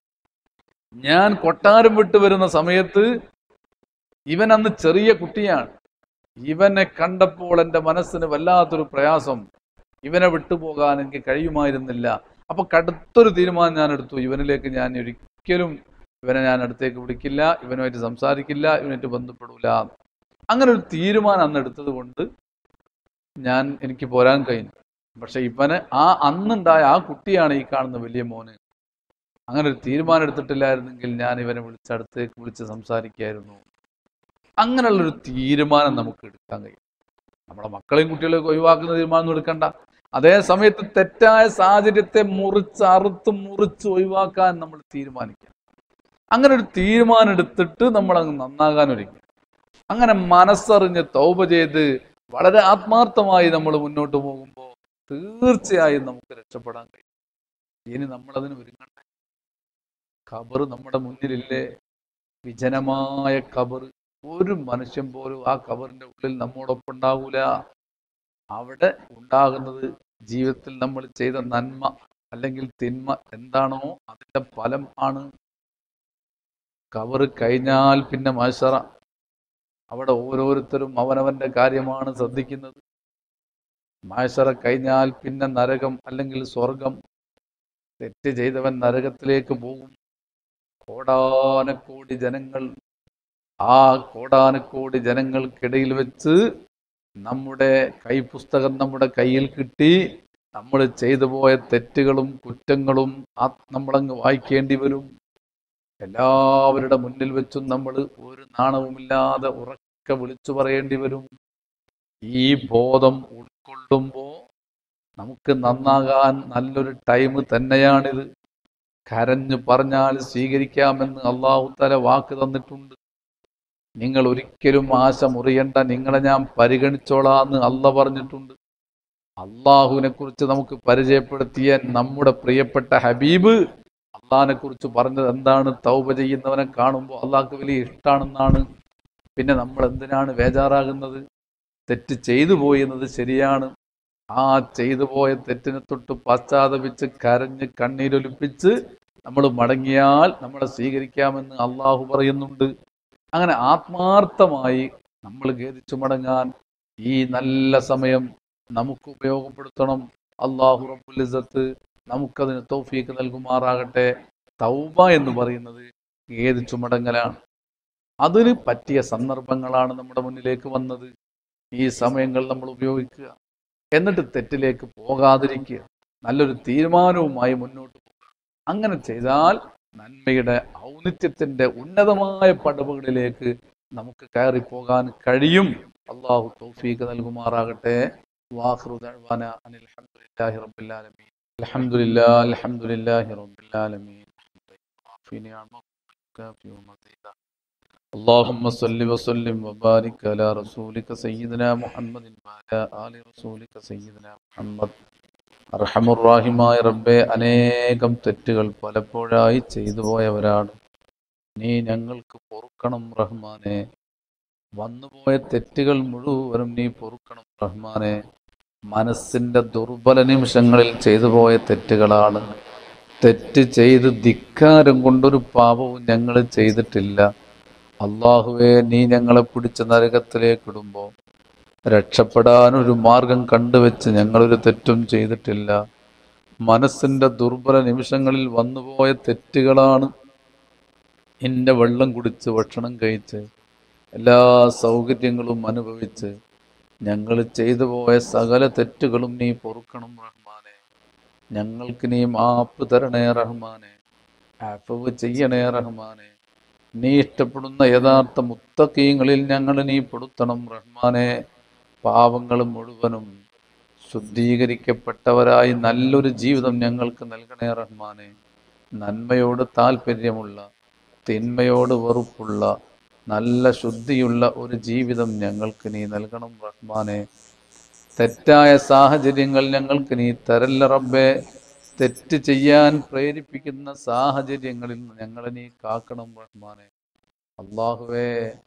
ഞാൻ കൊട്ടാരം വിട്ടു വരുന്ന സമയത്ത് ഇവൻ അന്ന് ചെറിയ കുട്ടിയാണ് ഇവനെ കണ്ടപ്പോൾ എൻ്റെ മനസ്സിന് വല്ലാത്തൊരു പ്രയാസം ഇവനെ വിട്ടുപോകാൻ എനിക്ക് കഴിയുമായിരുന്നില്ല അപ്പൊ കടുത്തൊരു തീരുമാനം ഞാൻ എടുത്തു ഇവനിലേക്ക് ഞാൻ ഒരിക്കലും ഇവനെ ഞാൻ അടുത്തേക്ക് വിളിക്കില്ല ഇവനുമായിട്ട് സംസാരിക്കില്ല ഇവനായിട്ട് ബന്ധപ്പെടൂല അങ്ങനെ ഒരു തീരുമാനം അന്ന് എടുത്തത് കൊണ്ട് ഞാൻ എനിക്ക് പോരാൻ കഴിഞ്ഞു പക്ഷെ ഇവന് ആ അന്നുണ്ടായ ആ കുട്ടിയാണ് ഈ കാണുന്ന വലിയ മോന് അങ്ങനെ ഒരു തീരുമാനം എടുത്തിട്ടില്ലായിരുന്നെങ്കിൽ ഞാൻ ഇവനെ വിളിച്ച് അടുത്തേക്ക് വിളിച്ച് സംസാരിക്കായിരുന്നു അങ്ങനെയുള്ളൊരു തീരുമാനം നമുക്ക് എടുക്കാൻ കഴിയും നമ്മുടെ മക്കളെയും കുട്ടികളെയും ഒഴിവാക്കുന്ന തീരുമാനം എടുക്കണ്ട അതേ സമയത്ത് തെറ്റായ സാഹചര്യത്തെ മുറിച്ച് അറുത്ത് മുറിച്ച് ഒഴിവാക്കാൻ നമ്മൾ തീരുമാനിക്കുക അങ്ങനെ ഒരു തീരുമാനം എടുത്തിട്ട് നമ്മൾ അങ്ങ് നന്നാകാൻ ഒരുങ്ങി അങ്ങനെ മനസ്സറിഞ്ഞ് തൗപ ചെയ്ത് വളരെ ആത്മാർത്ഥമായി നമ്മൾ മുന്നോട്ട് പോകുമ്പോൾ തീർച്ചയായും നമുക്ക് രക്ഷപ്പെടാൻ കഴിയും ഇനി നമ്മളതിന് ഒരുങ്ങണ്ടേ ഖബർ നമ്മുടെ മുന്നിലില്ലേ വിജനമായ ഖബർ ഒരു മനുഷ്യൻ പോലും ആ ഖബറിന്റെ ഉള്ളിൽ നമ്മോടൊപ്പം ഉണ്ടാവൂല അവിടെ ഉണ്ടാകുന്നത് ജീവിതത്തിൽ നമ്മൾ ചെയ്ത നന്മ അല്ലെങ്കിൽ തിന്മ എന്താണോ അതിന്റെ ഫലം ആണ് കവറ് കഴിഞ്ഞാൽ പിന്നെ മത്സറ അവിടെ ഓരോരുത്തരും അവനവന്റെ കാര്യമാണ് ശ്രദ്ധിക്കുന്നത് മാഷറ കഴിഞ്ഞാൽ പിന്നെ നരകം അല്ലെങ്കിൽ സ്വർഗം തെറ്റ് ചെയ്തവൻ നരകത്തിലേക്ക് പോകും കോടാനക്കോടി ജനങ്ങൾ ആ കോടാനക്കോടി ജനങ്ങൾക്കിടയിൽ വെച്ച് നമ്മുടെ കൈപുസ്തകം നമ്മുടെ കയ്യിൽ കിട്ടി നമ്മൾ ചെയ്തു പോയ തെറ്റുകളും കുറ്റങ്ങളും ആ നമ്മളങ്ങ് വായിക്കേണ്ടി വരും എല്ലാവരുടെ മുന്നിൽ വെച്ചും നമ്മൾ ഒരു നാണവുമില്ലാതെ ഉറക്കെ വിളിച്ചു പറയേണ്ടി വരും ഈ ബോധം ഉൾക്കൊള്ളുമ്പോൾ നമുക്ക് നന്നാകാൻ നല്ലൊരു ടൈം തന്നെയാണിത് കരഞ്ഞു പറഞ്ഞാൽ സ്വീകരിക്കാമെന്ന് അള്ളാഹു തല വാക്ക് തന്നിട്ടുണ്ട് നിങ്ങൾ ഒരിക്കലും ആശ മുറിയണ്ട നിങ്ങളെ ഞാൻ പരിഗണിച്ചോളാന്ന് അല്ല പറഞ്ഞിട്ടുണ്ട് അള്ളാഹുവിനെ കുറിച്ച് നമുക്ക് പരിചയപ്പെടുത്തിയ നമ്മുടെ പ്രിയപ്പെട്ട ഹബീബ് അള്ളാഹിനെ കുറിച്ച് പറഞ്ഞത് എന്താണ് തൗബ ചെയ്യുന്നവനെ കാണുമ്പോൾ അള്ളാഹ്ക്ക് വലിയ ഇഷ്ടമാണെന്നാണ് പിന്നെ നമ്മൾ എന്തിനാണ് ബേജാറാകുന്നത് തെറ്റ് ചെയ്തു പോയി എന്നത് ശരിയാണ് ആ ചെയ്തു പോയ തെറ്റിനെ തൊട്ട് പശ്ചാത്തപിച്ച് കരഞ്ഞ് കണ്ണീരൊലിപ്പിച്ച് നമ്മൾ മടങ്ങിയാൽ നമ്മളെ സ്വീകരിക്കാമെന്ന് അള്ളാഹു പറയുന്നുണ്ട് അങ്ങനെ ആത്മാർത്ഥമായി നമ്മൾ ഖേദിച്ചു മടങ്ങാൻ ഈ നല്ല സമയം നമുക്ക് ഉപയോഗപ്പെടുത്തണം അള്ളാഹു റബ്ബുൽ ഇസ്സത്ത് നമുക്കതിന് തൗഫീക്ക് നൽകുമാറാകട്ടെ തൗബ എന്ന് പറയുന്നത് ഖേദിച്ചു മടങ്ങലാണ് അതിന് പറ്റിയ സന്ദർഭങ്ങളാണ് നമ്മുടെ മുന്നിലേക്ക് വന്നത് ഈ സമയങ്ങൾ നമ്മൾ ഉപയോഗിക്കുക എന്നിട്ട് തെറ്റിലേക്ക് പോകാതിരിക്കുക നല്ലൊരു തീരുമാനവുമായി മുന്നോട്ട് പോകുക അങ്ങനെ ചെയ്താൽ നന്മയുടെ ഔന്നിത്യത്തിന്റെ ഉന്നതമായ പടവുകളിലേക്ക് നമുക്ക് കയറി പോകാൻ കഴിയും അള്ളാഹു തൗഫീഖ് നൽകുമാറാകട്ടെ വാഖിറു ദഅ്വാന അനിൽ ഹംദുലില്ലാഹി റബ്ബിൽ ആലമീൻ അൽഹംദുലില്ലാ അൽഹംദുലില്ലാഹി റബ്ബിൽ ആലമീൻ في نعمك كافي ومزيدا اللهم صل وسلم وبارك على رسولك سيدنا محمد وعلى آل رسولك سيدنا محمد അർഹമുറാഹിമായ റബ്ബെ അനേകം തെറ്റുകൾ പലപ്പോഴായി ചെയ്തു പോയവരാണ് നീ ഞങ്ങൾക്ക് പൊറുക്കണം റഹ്മാനെ വന്നുപോയ തെറ്റുകൾ മുഴുവനും നീ പൊറുക്കണം റഹ്മാനെ മനസ്സിന്റെ ദുർബല നിമിഷങ്ങളിൽ ചെയ്തു പോയ തെറ്റുകളാണ് തെറ്റ് ചെയ്ത് ധിക്കാരം കൊണ്ടൊരു പാപവും ഞങ്ങൾ ചെയ്തിട്ടില്ല അള്ളാഹുവെ നീ ഞങ്ങളെ പിടിച്ച നരകത്തിലേക്ക് ഇടുമ്പോൾ രക്ഷപ്പെടാൻ ഒരു മാർഗം കണ്ടുവെച്ച് ഞങ്ങളൊരു തെറ്റും ചെയ്തിട്ടില്ല മനസ്സിന്റെ ദുർബല നിമിഷങ്ങളിൽ വന്നുപോയ തെറ്റുകളാണ് എൻ്റെ വെള്ളം കുടിച്ച് ഭക്ഷണം കഴിച്ച് എല്ലാ സൗകര്യങ്ങളും അനുഭവിച്ച് ഞങ്ങൾ ചെയ്തു പോയ സകല തെറ്റുകളും നീ പൊറുക്കണം റഹ്മാനെ ഞങ്ങൾക്ക് നീ മാപ്പ് തരണേ റഹ്മാനെ ആഫവ് ചെയ്യണേ റഹ്മാനെ നീ ഇഷ്ടപ്പെടുന്ന യഥാർത്ഥ മുത്തക്കീങ്ങളിൽ ഞങ്ങൾ നീ പെടുത്തണം റഹ്മാനെ പാവങ്ങൾ മുഴുവനും ശുദ്ധീകരിക്കപ്പെട്ടവരായി നല്ലൊരു ജീവിതം ഞങ്ങൾക്ക് നൽകണേ റഹ്മാനെ നന്മയോട് താല്പര്യമുള്ള തിന്മയോട് വെറുപ്പുള്ള നല്ല ശുദ്ധിയുള്ള ഒരു ജീവിതം ഞങ്ങൾക്ക് നീ നൽകണം റഹ്മാനെ തെറ്റായ സാഹചര്യങ്ങൾ ഞങ്ങൾക്ക് നീ തരല്ല റബ്ബേ തെറ്റ് ചെയ്യാൻ പ്രേരിപ്പിക്കുന്ന സാഹചര്യങ്ങളിൽ നിന്ന് ഞങ്ങളെ നീ കാക്കണം റഹ്മാനെ അള്ളാഹുവേ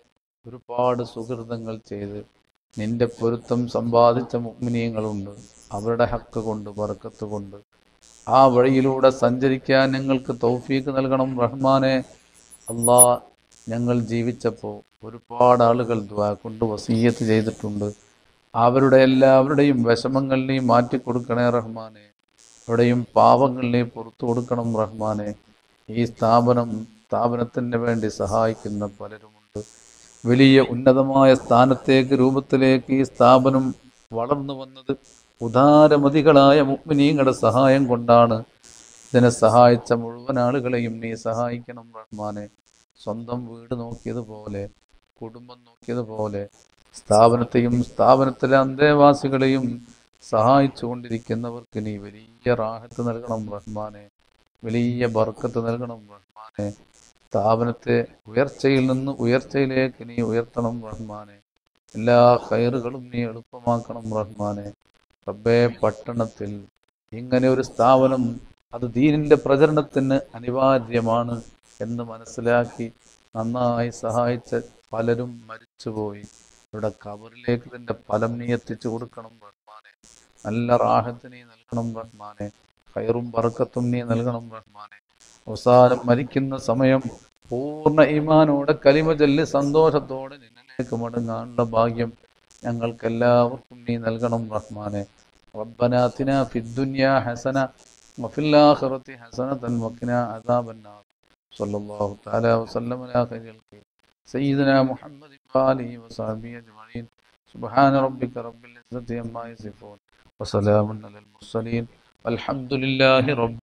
ഒരുപാട് സുഹൃതങ്ങൾ ചെയ്ത് നിന്റെ പൊരുത്തം സമ്പാദിച്ച മുഗ്മിനീയങ്ങളുണ്ട് അവരുടെ ഹക്ക് കൊണ്ട് ബർക്കത്ത് കൊണ്ട് ആ വഴിയിലൂടെ സഞ്ചരിക്കാൻ ഞങ്ങൾക്ക് തൗഫീക്ക് നൽകണം റഹ്മാനെ അള്ളാ ഞങ്ങൾ ജീവിച്ചപ്പോൾ ഒരുപാട് ആളുകൾ ദ്വാ കൊണ്ട് വസീയത്ത് ചെയ്തിട്ടുണ്ട് അവരുടെ എല്ലാവരുടെയും വിഷമങ്ങൾ നീ മാറ്റിക്കൊടുക്കണേ റഹ്മാനെ അവരുടെയും പാവങ്ങൾ നീ പുറത്തു കൊടുക്കണം റഹ്മാനെ ഈ സ്ഥാപനം സ്ഥാപനത്തിന് വേണ്ടി സഹായിക്കുന്ന പലരുമുണ്ട് വലിയ ഉന്നതമായ സ്ഥാനത്തേക്ക് രൂപത്തിലേക്ക് ഈ സ്ഥാപനം വളർന്നു വന്നത് ഉദാരമതികളായ മുഗ്മിനീങ്ങളുടെ സഹായം കൊണ്ടാണ് ഇതിനെ സഹായിച്ച മുഴുവൻ ആളുകളെയും നീ സഹായിക്കണം റഹ്മാനെ സ്വന്തം വീട് നോക്കിയതുപോലെ കുടുംബം നോക്കിയതുപോലെ സ്ഥാപനത്തെയും സ്ഥാപനത്തിലെ അന്തേവാസികളെയും സഹായിച്ചു കൊണ്ടിരിക്കുന്നവർക്ക് നീ വലിയ റാഹത്ത് നൽകണം റഹ്മാനെ വലിയ ബർക്കത്ത് നൽകണം റഹ്മാനെ സ്ഥാപനത്തെ ഉയർച്ചയിൽ നിന്ന് ഉയർച്ചയിലേക്ക് നീ ഉയർത്തണം റഹ്മാനെ എല്ലാ കയറുകളും നീ എളുപ്പമാക്കണം റഹ്മാനെ റബ്ബേ പട്ടണത്തിൽ ഇങ്ങനെ ഒരു സ്ഥാപനം അത് ദീനിന്റെ പ്രചരണത്തിന് അനിവാര്യമാണ് എന്ന് മനസ്സിലാക്കി നന്നായി സഹായിച്ച പലരും മരിച്ചുപോയി ഇവിടെ കബറിലേക്ക് ഇതിന്റെ ഫലം നീ എത്തിച്ചു കൊടുക്കണം റഹ്മാനെ നല്ല റാഹത്ത് നീ നൽകണം റഹ്മാനെ ഹൈറും ബർക്കത്തും നീ നൽകണം റഹ്മാനെ അവസാനം മരിക്കുന്ന സമയം പൂർണ്ണ ഈമാനോടെ കലിമ ചൊല്ലി സന്തോഷത്തോടെ നിന്നിലേക്ക് മടങ്ങാനുള്ള ഭാഗ്യം ഞങ്ങൾക്ക് എല്ലാവർക്കും നീ നൽകണം റഹ്മാനെ ربنا آتنا في الدنيا حسنة وفي الآخرة حسنة وقنا عذاب النار صلى الله تعالى وسلم على خير الخلق سيدنا محمد وآله وصحبه أجمعين سبحان ربك رب العزة عما يصفون وسلام على المرسلين والحمد لله رب